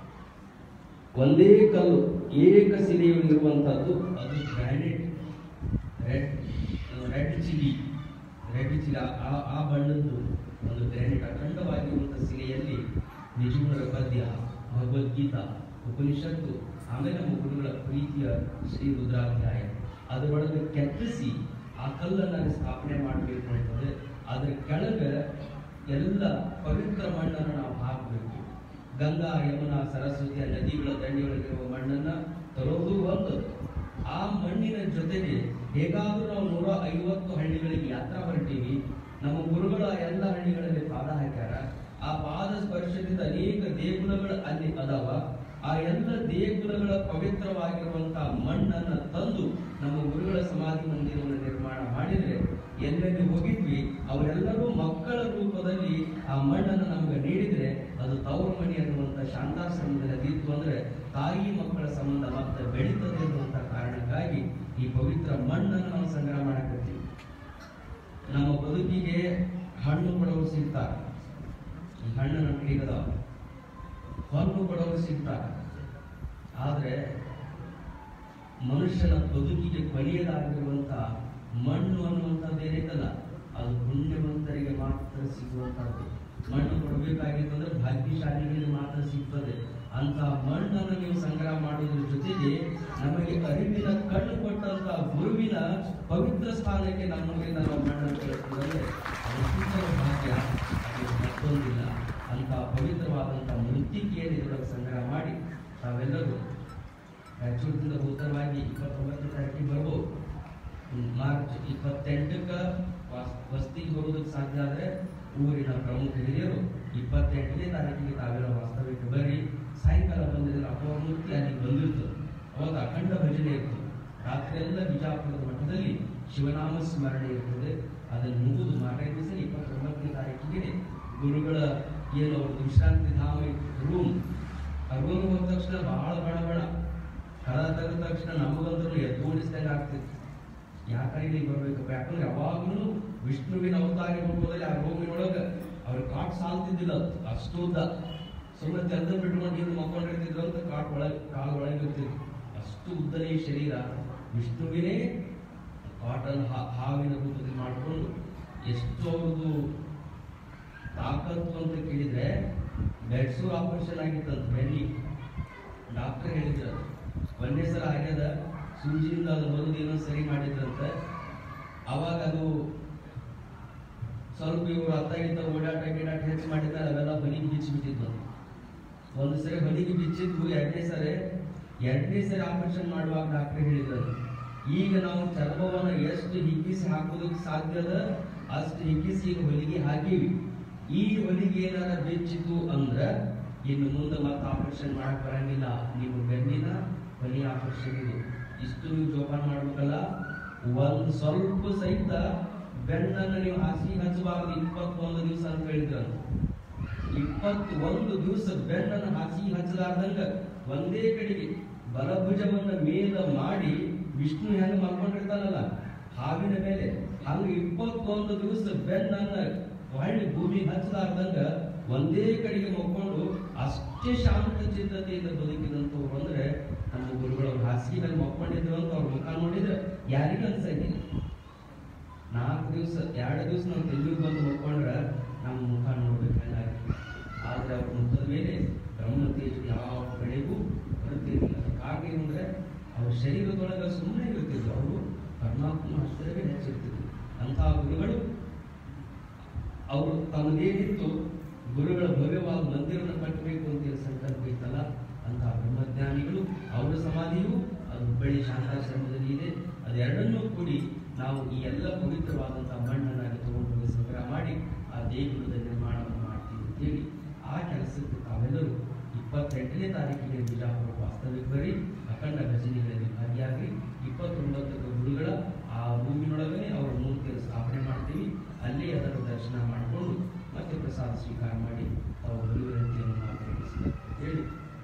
ಒಂದೇ ಕಲ್ಲು ಏಕ ಶಿಲೆಯಲ್ಲಿರುವಂತಹದ್ದು ಅದು granite red red chilli red chilli ಆ- ಆ ಆ ಬಣ್ಣದ್ದು ಒಂದು ಗ್ರಾನೈಟ್ ಅಖಂಡವಾಗಿರುವಂತಹ ಶಿಲೆಯಲ್ಲಿ ನಿಜಗುಣರ ಪದ್ಯ ಭಗವದ್ಗೀತಾ ಉಪನಿಷತ್ತು ಆಮೇಲೆ ನಮ್ಮ ಗುರುಗಳ ಪ್ರೀತಿಯ ಶ್ರೀ ರುದ್ರಾಧ್ಯಾಯ ಅದರೊಳಗೆ ಕೆತ್ತಿಸಿ ಆ ಕಲ್ಲನ್ನು ಅಲ್ಲಿ ಸ್ಥಾಪನೆ ಮಾಡಬೇಕು ಅಂತಂದ್ರೆ ಅದ್ರ ಕೆಳಗೆ ಎಲ್ಲ ಪವಿತ್ರ ಮಣ್ಣನ್ನು ನಾವು ಹಾಕಬೇಕು ಗಂಗಾ ಯಮುನಾ ಸರಸ್ವತಿಯ ನದಿಗಳ ದಂಡೆಯೊಳಗಿರುವ ಮಣ್ಣನ್ನ ತರೋದು ಒಂದು ಆ ಮಣ್ಣಿನ ಜೊತೆಗೆ ಹೇಗಾದ್ರೂ ನಾವು ನೂರ ಐವತ್ತು ಹಳ್ಳಿಗಳಿಗೆ ಯಾತ್ರಾ ಹೊರಟೀವಿ ನಮ್ಮ ಗುರುಗಳ ಎಲ್ಲ ಹಳ್ಳಿಗಳಲ್ಲಿ ಪಾದ ಹಾಕ್ಯಾರ ಆ ಪಾದ ಸ್ಪರ್ಶದಿಂದ ಅನೇಕ ದೇಗುಲಗಳು ಅಲ್ಲಿ ಅದಾವ ಆ ಎಲ್ಲ ದೇಗುಲಗಳ ಪವಿತ್ರವಾಗಿರುವಂತಹ ಮಣ್ಣನ್ನ ತಂದು ನಮ್ಮ ಗುರುಗಳ ಸಮಾಧಿ ಮಂದಿರವನ್ನು ನಿರ್ಮಾಣ ಮಾಡಿದ್ರೆ ಎಲ್ಲೆಲ್ಲಿ ಹೋಗಿದ್ವಿ ಅವರೆಲ್ಲರೂ ಮಕ್ಕಳ ರೂಪದಲ್ಲಿ ಆ ಮಣ್ಣನ್ನು ನಮಗೆ ನೀಡಿದ್ರೆ ಅದು ತವರು ಮಣಿ ಅನ್ನುವಂಥ ಶಾಂತಾಶ್ರಮದಲ್ಲಿ ಅದಿತ್ತು ಅಂದ್ರೆ ತಾಯಿ ಮಕ್ಕಳ ಸಂಬಂಧ ಮತ್ತೆ ಬೆಳೀತದೆ ಅನ್ನುವಂಥ ಕಾರಣಕ್ಕಾಗಿ ಈ ಪವಿತ್ರ ಮಣ್ಣನ್ನು ನಾವು ಸಂಗ್ರಹ ಮಾಡಕತ್ತೀವಿ ನಮ್ಮ ಬದುಕಿಗೆ ಹಣ್ಣು ಕೊಡೋರು ಸಿಗ್ತಾರೆ ಈ ಹಣ್ಣು ನಮ್ಮ ಕಡೆಗದ ಹೊನ್ನು ಕೊಡೋರು ಸಿಗ್ತಾರೆ ಆದ್ರೆ ಮನುಷ್ಯನ ಬದುಕಿಗೆ ಕೊನೆಯದಾಗಿರುವಂತ ಮಣ್ಣು ಅನ್ನುವಂಥದ್ದು ಏನೈತಲ್ಲ ಅದು ಪುಣ್ಯವಂತರಿಗೆ ಮಾತ್ರ ಸಿಗುವಂತಹದ್ದು ಮಣ್ಣು ಕೊಡಬೇಕಾಗಿತ್ತಂದ್ರೆ ಭಾಗ್ಯಶಾಲಿಗಳಿಗೆ ಮಾತ್ರ ಸಿಗ್ತದೆ ಅಂತ ಮಣ್ಣನ್ನು ನೀವು ಸಂಗ್ರಹ ಮಾಡೋದ್ರ ಜೊತೆಗೆ ನಮಗೆ ಅರಿವಿನ ಕಣ್ಣು ಕೊಟ್ಟಂತ ಗುರುವಿನ ಪವಿತ್ರ ಸ್ಥಾನಕ್ಕೆ ನಮಗೆ ನಾವು ಮಣ್ಣನ್ನು ಕಳಿಸ್ತಂದ್ರೆ ಅದು ಸುಂದರ ಭಾಗ್ಯ ಅದು ಮತ್ತೊಂದಿಲ್ಲ ಅಂತ ಪವಿತ್ರವಾದಂಥ ಮೃತ್ತಿಕೆಯನ್ನು ಇದರೊಳಗೆ ಸಂಗ್ರಹ ಮಾಡಿ ತಾವೆಲ್ಲರೂ ರಾಯಚೂರಿನಿಂದ ಉತ್ತರವಾಗಿ ಇಪ್ಪತ್ತೊಂಬತ್ತನೇ ತಾರೀಕಿಗೆ ಬರ್ಬೋದು ಹ್ಮ್, ಮಾರ್ಚ್ ಇಪ್ಪತ್ತೆಂಟಕ್ಕೆ ವಸ್ತಿಗೆ ಬರೋದಕ್ಕೆ ಸಾಧ್ಯ ಆದರೆ ಊರಿನ ಪ್ರಮುಖ ಹಿರಿಯರು ಇಪ್ಪತ್ತೆಂಟನೇ ತಾರೀಕಿಗೆ ತಾವೆಲ್ಲ ವಾಸ್ತವ್ಯಕ್ಕೆ ಬರ್ರಿ ಸಾಯಂಕಾಲ ಬಂದಿದ್ರೆ ಅಪಮೂರ್ತಿ ಅಲ್ಲಿಗೆ ಬಂದಿರ್ತದೆ ಅವಾಗ ಅಖಂಡ ಭಜನೆ ಇರ್ತದೆ ರಾತ್ರಿ ಎಲ್ಲ ಬಿಜಾಪುರದ ಮಠದಲ್ಲಿ ಶಿವನಾಮ ಸ್ಮರಣೆ ಇರ್ತದೆ ಅದನ್ನು ಮುಗಿದು ಮಾರನೇ ದಿವಸ ಇಪ್ಪತ್ತೊಂಬತ್ತನೇ ತಾರೀಕಿಗೆ ಗುರುಗಳ ಏನು ಅವ್ರ ವಿಶ್ರಾಂತಿ ಧಾಮ ರೂಮ್ ಆ ರೂಮ್ ಹೋದ ತಕ್ಷಣ ಬಹಳ ಬಣ ಬಣ ಕರ ತೆಗೆದ ತಕ್ಷಣ ನಮಗಂತೂ ಎದ್ದು ಓಡಿಸ್ದಂಗೆ ಆಗ್ತಿತ್ತು ಯಾಕೆ ಇಲ್ಲಿಗೆ ಬರ್ಬೇಕಪ್ಪ ಯಾಕಂದ್ರೆ ಯಾವಾಗಲೂ ವಿಷ್ಣುವಿನ ಅವತಾರಿ ರೂಪದಲ್ಲಿ ಆ ರೂಮಿನೊಳಗೆ ಅವ್ರ ಕಾಟ್ ಸಾಲ್ತಿದ್ದಿಲ್ಲ ಅದು, ಅಷ್ಟು ಉದ್ದ ಸುಮ್ಮನೆ ತೆರೆದು ಬಿಟ್ಕೊಂಡು ಹಿಂದೆ ಮಕ್ಕೊಂಡಿರ್ತಿದ್ರು ಅಂತ ಕಾಟ್ ಒಳಗೆ ಕಾಲ್ ಒಳಗೆ ಇರ್ತಿದ್ರು ಅಷ್ಟು ಉದ್ದನೇ ಶರೀರ ವಿಷ್ಣುವಿನೇ ಕಾಟನ್ ಹಾವಿನ ರೂಪದಲ್ಲಿ ಮಾಡಿಕೊಂಡು ಎಷ್ಟು ಅವ್ರದ್ದು ತಾಕತ್ತು ಅಂತ ಕೇಳಿದ್ರೆ ಬೆಡ್ಸೂರ್ ಆಪರೇಷನ್ ಆಗಿತ್ತಂತ ಬೆನ್ನಿ ಡಾಕ್ಟರ್ ಹೇಳಿದ್ರು ಒಂದೇ ಸಲ ಆಗ್ಯದ ಸೂಜಿಯಿಂದ ಅದು ಬರೋದು ಏನೋ ಸರಿ ಮಾಡಿದ್ರಂತೆ ಅವಾಗ ಅದು ಸ್ವಲ್ಪ ಇವರು ಅತ್ತ ಇತ್ತ ಓಡಾಟ ಗಿಡಾಟ ಹೆಚ್ಚು ಮಾಡಿದ್ದಾರೆ ಅವೆಲ್ಲ ಬಲಿಗೆ ಬಿಚ್ಚಿ ಬಿಟ್ಟಿದ್ವು ಒಂದು ಸರಿ ಬಲಿಗೆ ಬಿಚ್ಚಿದ್ವು ಎರಡನೇ ಸರಿ ಎರಡನೇ ಸರಿ ಆಪರೇಷನ್ ಮಾಡುವಾಗ ಡಾಕ್ಟರ್ ಹೇಳಿದ್ರು ಈಗ ನಾವು ಚರ್ಮವನ್ನು ಎಷ್ಟು ಹಿಗ್ಗಿಸಿ ಹಾಕೋದಕ್ಕೆ ಸಾಧ್ಯದ ಅಷ್ಟು ಹಿಗ್ಗಿಸಿ ಈಗ ಹೊಲಿಗೆ ಹಾಕೀವಿ ಈ ಹೊಲಿಗೆ ಏನಾರ ಬೆಚ್ಚಿತು ಅಂದ್ರ ಇನ್ನು ಮುಂದೆ ಮತ್ತೆ ಆಪರೇಷನ್ ಮಾಡಕ್ ಬರಂಗಿಲ್ಲ ನೀವು ಬೆನ್ನಿನ ಹೊಲಿ ಆಪರೇಷನ್ ಇದು ಇಷ್ಟು ನೀವು ಜೋಪಾನ ಮಾಡ್ಬೇಕಲ್ಲ ಒಂದ್ ಸ್ವಲ್ಪ ಸಹಿತ ಬೆನ್ನನ್ನು ನೀವು ಹಾಸಿಗೆ ಹಚ್ಚಬಾರದು ಇಪ್ಪತ್ತೊಂದು ದಿವಸ ಅಂತ ಹೇಳಿದ್ರು ಇಪ್ಪತ್ತೊಂದು ದಿವಸ ಬೆನ್ನನ್ನು ಹಾಸಿಗೆ ಹಚ್ಚಲಾರ್ದಂಗ ಒಂದೇ ಕಡೆಗೆ ಬಲಭುಜವನ್ನ ಮೇಲ ಮಾಡಿ ವಿಷ್ಣು ಹೆಂಗ ಮಲ್ಕೊಂಡಿರ್ತಾನಲ್ಲ ಹಾವಿನ ಮೇಲೆ ಹಂಗ ಇಪ್ಪತ್ತೊಂದು ದಿವಸ ಬೆನ್ನನ್ನ ಹೊಳ್ಳಿ ಭೂಮಿ ಹಚ್ಚಲಾರ್ದಂಗ ಒಂದೇ ಕಡೆಗೆ ಮಕ್ಕೊಂಡು ಅಷ್ಟೇ ಶಾಂತ ಚಿತ್ತತೆಯಿಂದ ಬದುಕಿದಂತವ್ರು ಅಂದ್ರೆ ನಮ್ಮ ಗುರುಗಳು ಅವ್ರ ಹಾಸಿಗೆ ಮೇಲೆ ಮಕ್ಕೊಂಡಿದ್ರು ಅಂತ ಅವ್ರ ಮುಖ ನೋಡಿದ್ರೆ ಯಾರಿಗೂ ಅನ್ಸಂಗಿಲ್ಲ ನಾಲ್ಕು ದಿವಸ ಎರಡು ದಿವಸ ನಾವು ತೆಲುಗು ಬಂದು ಮಕ್ಕೊಂಡ್ರೆ ನಮ್ಮ ಮುಖ ನೋಡ್ಬೇಕು ಹಂಗಾಗಿ ಆದ್ರೆ ಅವ್ರ ಮುಖದ ಮೇಲೆ ಬ್ರಹ್ಮ ತೇಜ ಯಾವ ಕಡೆಗೂ ಬರುತ್ತಿರಲಿಲ್ಲ ಕಾರಣ ಏನಂದ್ರೆ ಅವ್ರ ಶರೀರದೊಳಗೆ ಸುಮ್ಮನೆ ಇರ್ತಿದ್ರು ಅವರು ಪರಮಾತ್ಮ ಹಸ್ತವೇ ಹೆಚ್ಚಿರ್ತಿದ್ರು ಅಂತಹ ಗುರುಗಳು ಅವರು ತಮ್ಮದೇನಿತ್ತು ಗುರುಗಳ ಭವ್ಯವಾದ ಮಂದಿರವನ್ನು ಕಟ್ಟಬೇಕು ಅಂತ ಹೇಳಿ ಸಂಕಲ್ಪ ಇತ್ತಲ್ಲ ಅಂತಹ ಬ್ರಹ್ಮಜ್ಞಾನಿಗಳು ಅವರ ಸಮಾಧಿಯು ಅದು ಹುಬ್ಬಳ್ಳಿ ಶಾಂತಾಶ್ರಮದಲ್ಲಿ ಇದೆ ಅದೆರಡನ್ನೂ ಕೂಡಿ ನಾವು ಈ ಎಲ್ಲ ಪವಿತ್ರವಾದಂತಹ ಮಣ್ಣನ್ನಾಗಿ ತಗೊಂಡು ಹೋಗಿ ಸಂಗ್ರಹ ಮಾಡಿ ಆ ದೇಗುಲದ ನಿರ್ಮಾಣವನ್ನು ಮಾಡ್ತೀವಿ ಅಂತೇಳಿ ಆ ಕೆಲಸಕ್ಕೆ ತಾವೆಲ್ಲರೂ ಇಪ್ಪತ್ತೆಂಟನೇ ತಾರೀಕಿಗೆ ಬಿಜಾಪುರ ವಾಸ್ತವ್ಯಕ್ಕೆ ಬರಿ ಅಖಂಡ ಭಜನೆಗಳಲ್ಲಿ ಭಾಗಿಯಾಗಿ ಇಪ್ಪತ್ತೊಂಬತ್ತಕ್ಕೆ ಗುರುಗಳ ಆ ಭೂಮಿನೊಳಗನೆ ಅವರ ಮೂರ್ತಿಯನ್ನು ಸ್ಥಾಪನೆ ಮಾಡ್ತೀವಿ ಅಲ್ಲೇ ಅದರ ದರ್ಶನ ಮಾಡಿಕೊಂಡು ಮತ್ತೆ ಪ್ರಸಾದ ಸ್ವೀಕಾರ ಮಾಡಿ ತಾವು ಗುರುವಿನಂತೆಯನ್ನು ಮಾತನಾಡಿಸಿದ ಹೇಳಿ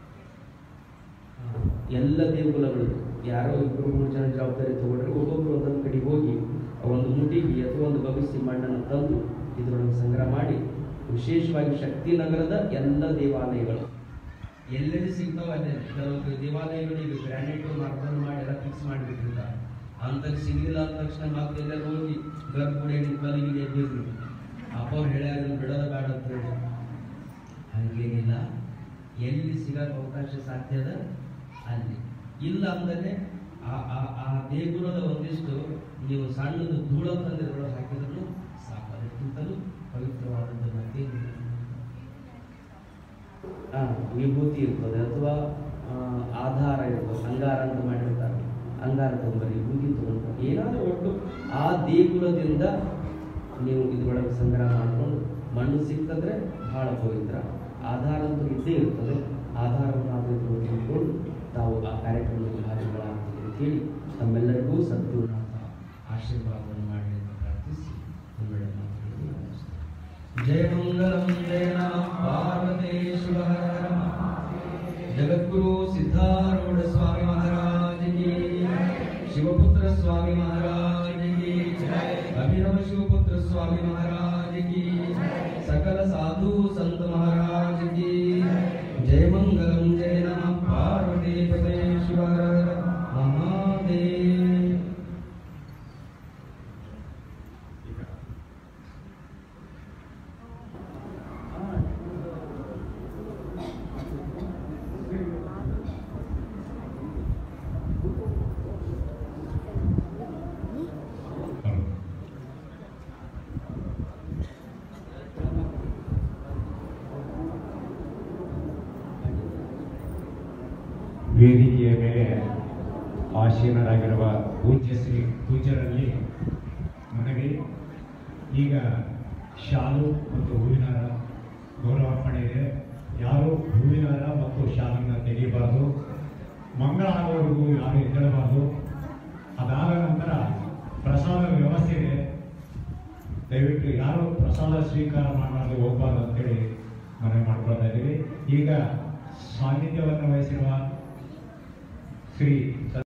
ಆ, ಎಲ್ಲ ದೇಗುಲಗಳು ಯಾರೋ ಇಬ್ಬರು ಮೂರು ಜನ ಜವಾಬ್ದಾರಿ ತಗೊಂಡ್ರೆ ಒಬ್ಬೊಬ್ರು ಒಂದೊಂದು ಕಡೆ ಹೋಗಿ ಆ ಒಂದು ಮುಟಿಗೆ ಅಥವಾ ಒಂದು ಬಗಸಿ ಮಣ್ಣನ್ನು ತಂದು ಇದರೊಳಗೆ ಸಂಗ್ರಹ ಮಾಡಿ ವಿಶೇಷವಾಗಿ ಶಕ್ತಿನಗರದ ಎಲ್ಲ ದೇವಾಲಯಗಳು ಎಲ್ಲೆಲ್ಲಿ ಸಿಗ್ತಾವ ಅಲ್ಲೇ ಕೆಲವು ದೇವಾಲಯಗಳು ಈಗ ಗ್ರಾನೈಟ್ ಮಾರ್ಬಲ್ ಮಾಡಿ ಎಲ್ಲ ಫಿಕ್ಸ್ ಮಾಡಿಬಿಟ್ಟಿರ್ತಾರೆ ಅಂತಕ್ಕೆ ಸಿಗಲಿಲ್ಲ ಅಂದ ತಕ್ಷಣ ಮತ್ತೆ ಎಲ್ಲರೂ ಹೋಗಿ ಗರ್ಭಗುಡಿ ಕಲಿಗೆ ಎದ್ದಿದ್ರು ಅಪ್ಪ ಅವ್ರು ಹೇಳ್ಯಾರ ಇದನ್ನ ಬಿಡೋದ ಬೇಡ ಅಂತ ಹೇಳಿ ಹಂಗೇನಿಲ್ಲ ಎಲ್ಲಿ ಸಿಗಕ್ಕೆ ಅವಕಾಶ ಸಾಧ್ಯ ಅದ ಅಲ್ಲಿ ಇಲ್ಲ ಅಂದರೆ ಆ ಆ ಆ ದೇಗುಲದ ಒಂದಿಷ್ಟು ನೀವು ಸಣ್ಣದು ಧೂಳ ತಂದಿರೊಳಗೆ ಹಾಕಿದ್ರು ಸಾಕು ಅದಕ್ಕಿಂತಲೂ ಪವಿತ್ರವಾದದ್ದು ಮತ್ತೇನಿಲ್ಲ ಆ, ವಿಭೂತಿ ಇರ್ತದೆ ಅಥವಾ ಆ, ಆಧಾರ ಇರ್ತದೆ ಅಂಗಾರ ಅಂತ ಮಾಡಿರ್ತಾರೆ ಅಂಗಾರ ತಗೊಂಬರಿ ವಿಭೂತಿ ತಗೊಂಡ್ರೆ ಏನಾದರೂ ಒಟ್ಟು ಆ ದೇಗುಲದಿಂದ ನೀವು ಇದ್ರೊಳಗೆ ಸಂಗ್ರಹ ಮಾಡಿಕೊಂಡು ಮಣ್ಣು ಸಿಕ್ತಂದ್ರೆ ಬಹಳ ಪವಿತ್ರ ಆಧಾರ ಅಂತೂ ಇದ್ದೇ ಇರ್ತದೆ ಆಧಾರವನ್ನಾದರೂ ತಿಳ್ಕೊಂಡು ತಾವು ಆ ಕಾರ್ಯಕ್ರಮದಲ್ಲಿ ಭಾಗಿಗಳಾಗ್ತೀರಿ ಅಂತೇಳಿ ತಮ್ಮೆಲ್ಲರಿಗೂ ಸದ್ಗುರುನಾಥ ಆಶೀರ್ವಾದವನ್ನು ಮಾಡಿ ಅಂತ ಪ್ರಾರ್ಥಿಸಿ ಒಂದೆರಡು ಮಾತುಗಳನ್ನು ಮುಗಿಸ್ತೇನೆ. ಜಯ ಮಂಗಲಂ ಜಯ ನಮಃ ಪಾರ್ವತೇ ಶಿವ ಹರ ಹರ ಜಗದ್ಗುರು ಸಿದ್ಧಾರೂಢ ಸ್ವಾಮಿ ಮಹಾರಾಜ ಕಿ ಶಿವಪುತ್ರ ಸ್ವಾಮಿ ಮಹಾರಾಜ ಕಿ ಅಭಿನವ ಶಿವಪುತ್ರ ಸ್ವಾಮಿ ಮಹಾರಾಜ ಕಿ ಸಕಲ ಸಾಧು ಸಂತ ಮಹಾರಾಜ ಕಿ ಜಯ ಮಂಗಲಂ ಜಯ ನಮಃ ಪಾರ್ವತಿ ಪದೇ ಶಿವ ಹರ ಹರ ಮಹಾದೇವ್ ವೇದಿಕೆಯ ಮೇಲೆ ಆಸೀನರಾಗಿರುವ ಪೂಜ್ಯ ಶ್ರೀ ಪೂಜ್ಯರಲ್ಲಿ ಮನವಿ ಈಗ ಶಾಲು ಮತ್ತು ಹೂವಿನಾರ ಗೌರವಾರ್ಪಣೆ ಇದೆ ಯಾರು ಹೂವಿನಾರ ಮತ್ತು ಶಾಲನ್ನು ತೆಗೆಯಬಾರ್ದು ಮಂಗಳ ಆಗೋವರೆಗೂ ಯಾರು ಎದ್ದೇಳಬಾರ್ದು ಅದಾದ ನಂತರ ಪ್ರಸಾದ ವ್ಯವಸ್ಥೆ ಇದೆ ದಯವಿಟ್ಟು ಯಾರು ಪ್ರಸಾದ ಸ್ವೀಕಾರ ಮಾಡಬಾರ್ದು ಹೋಗ್ಬಾರ್ದು ಅಂತೇಳಿ ಮನವಿ ಮಾಡ್ಕೊಳ್ತಾ ಇದ್ದೀವಿ ಈಗ ಸಾನ್ನಿಧ್ಯವನ್ನು ವಹಿಸಿರುವ ಶ್ರೀ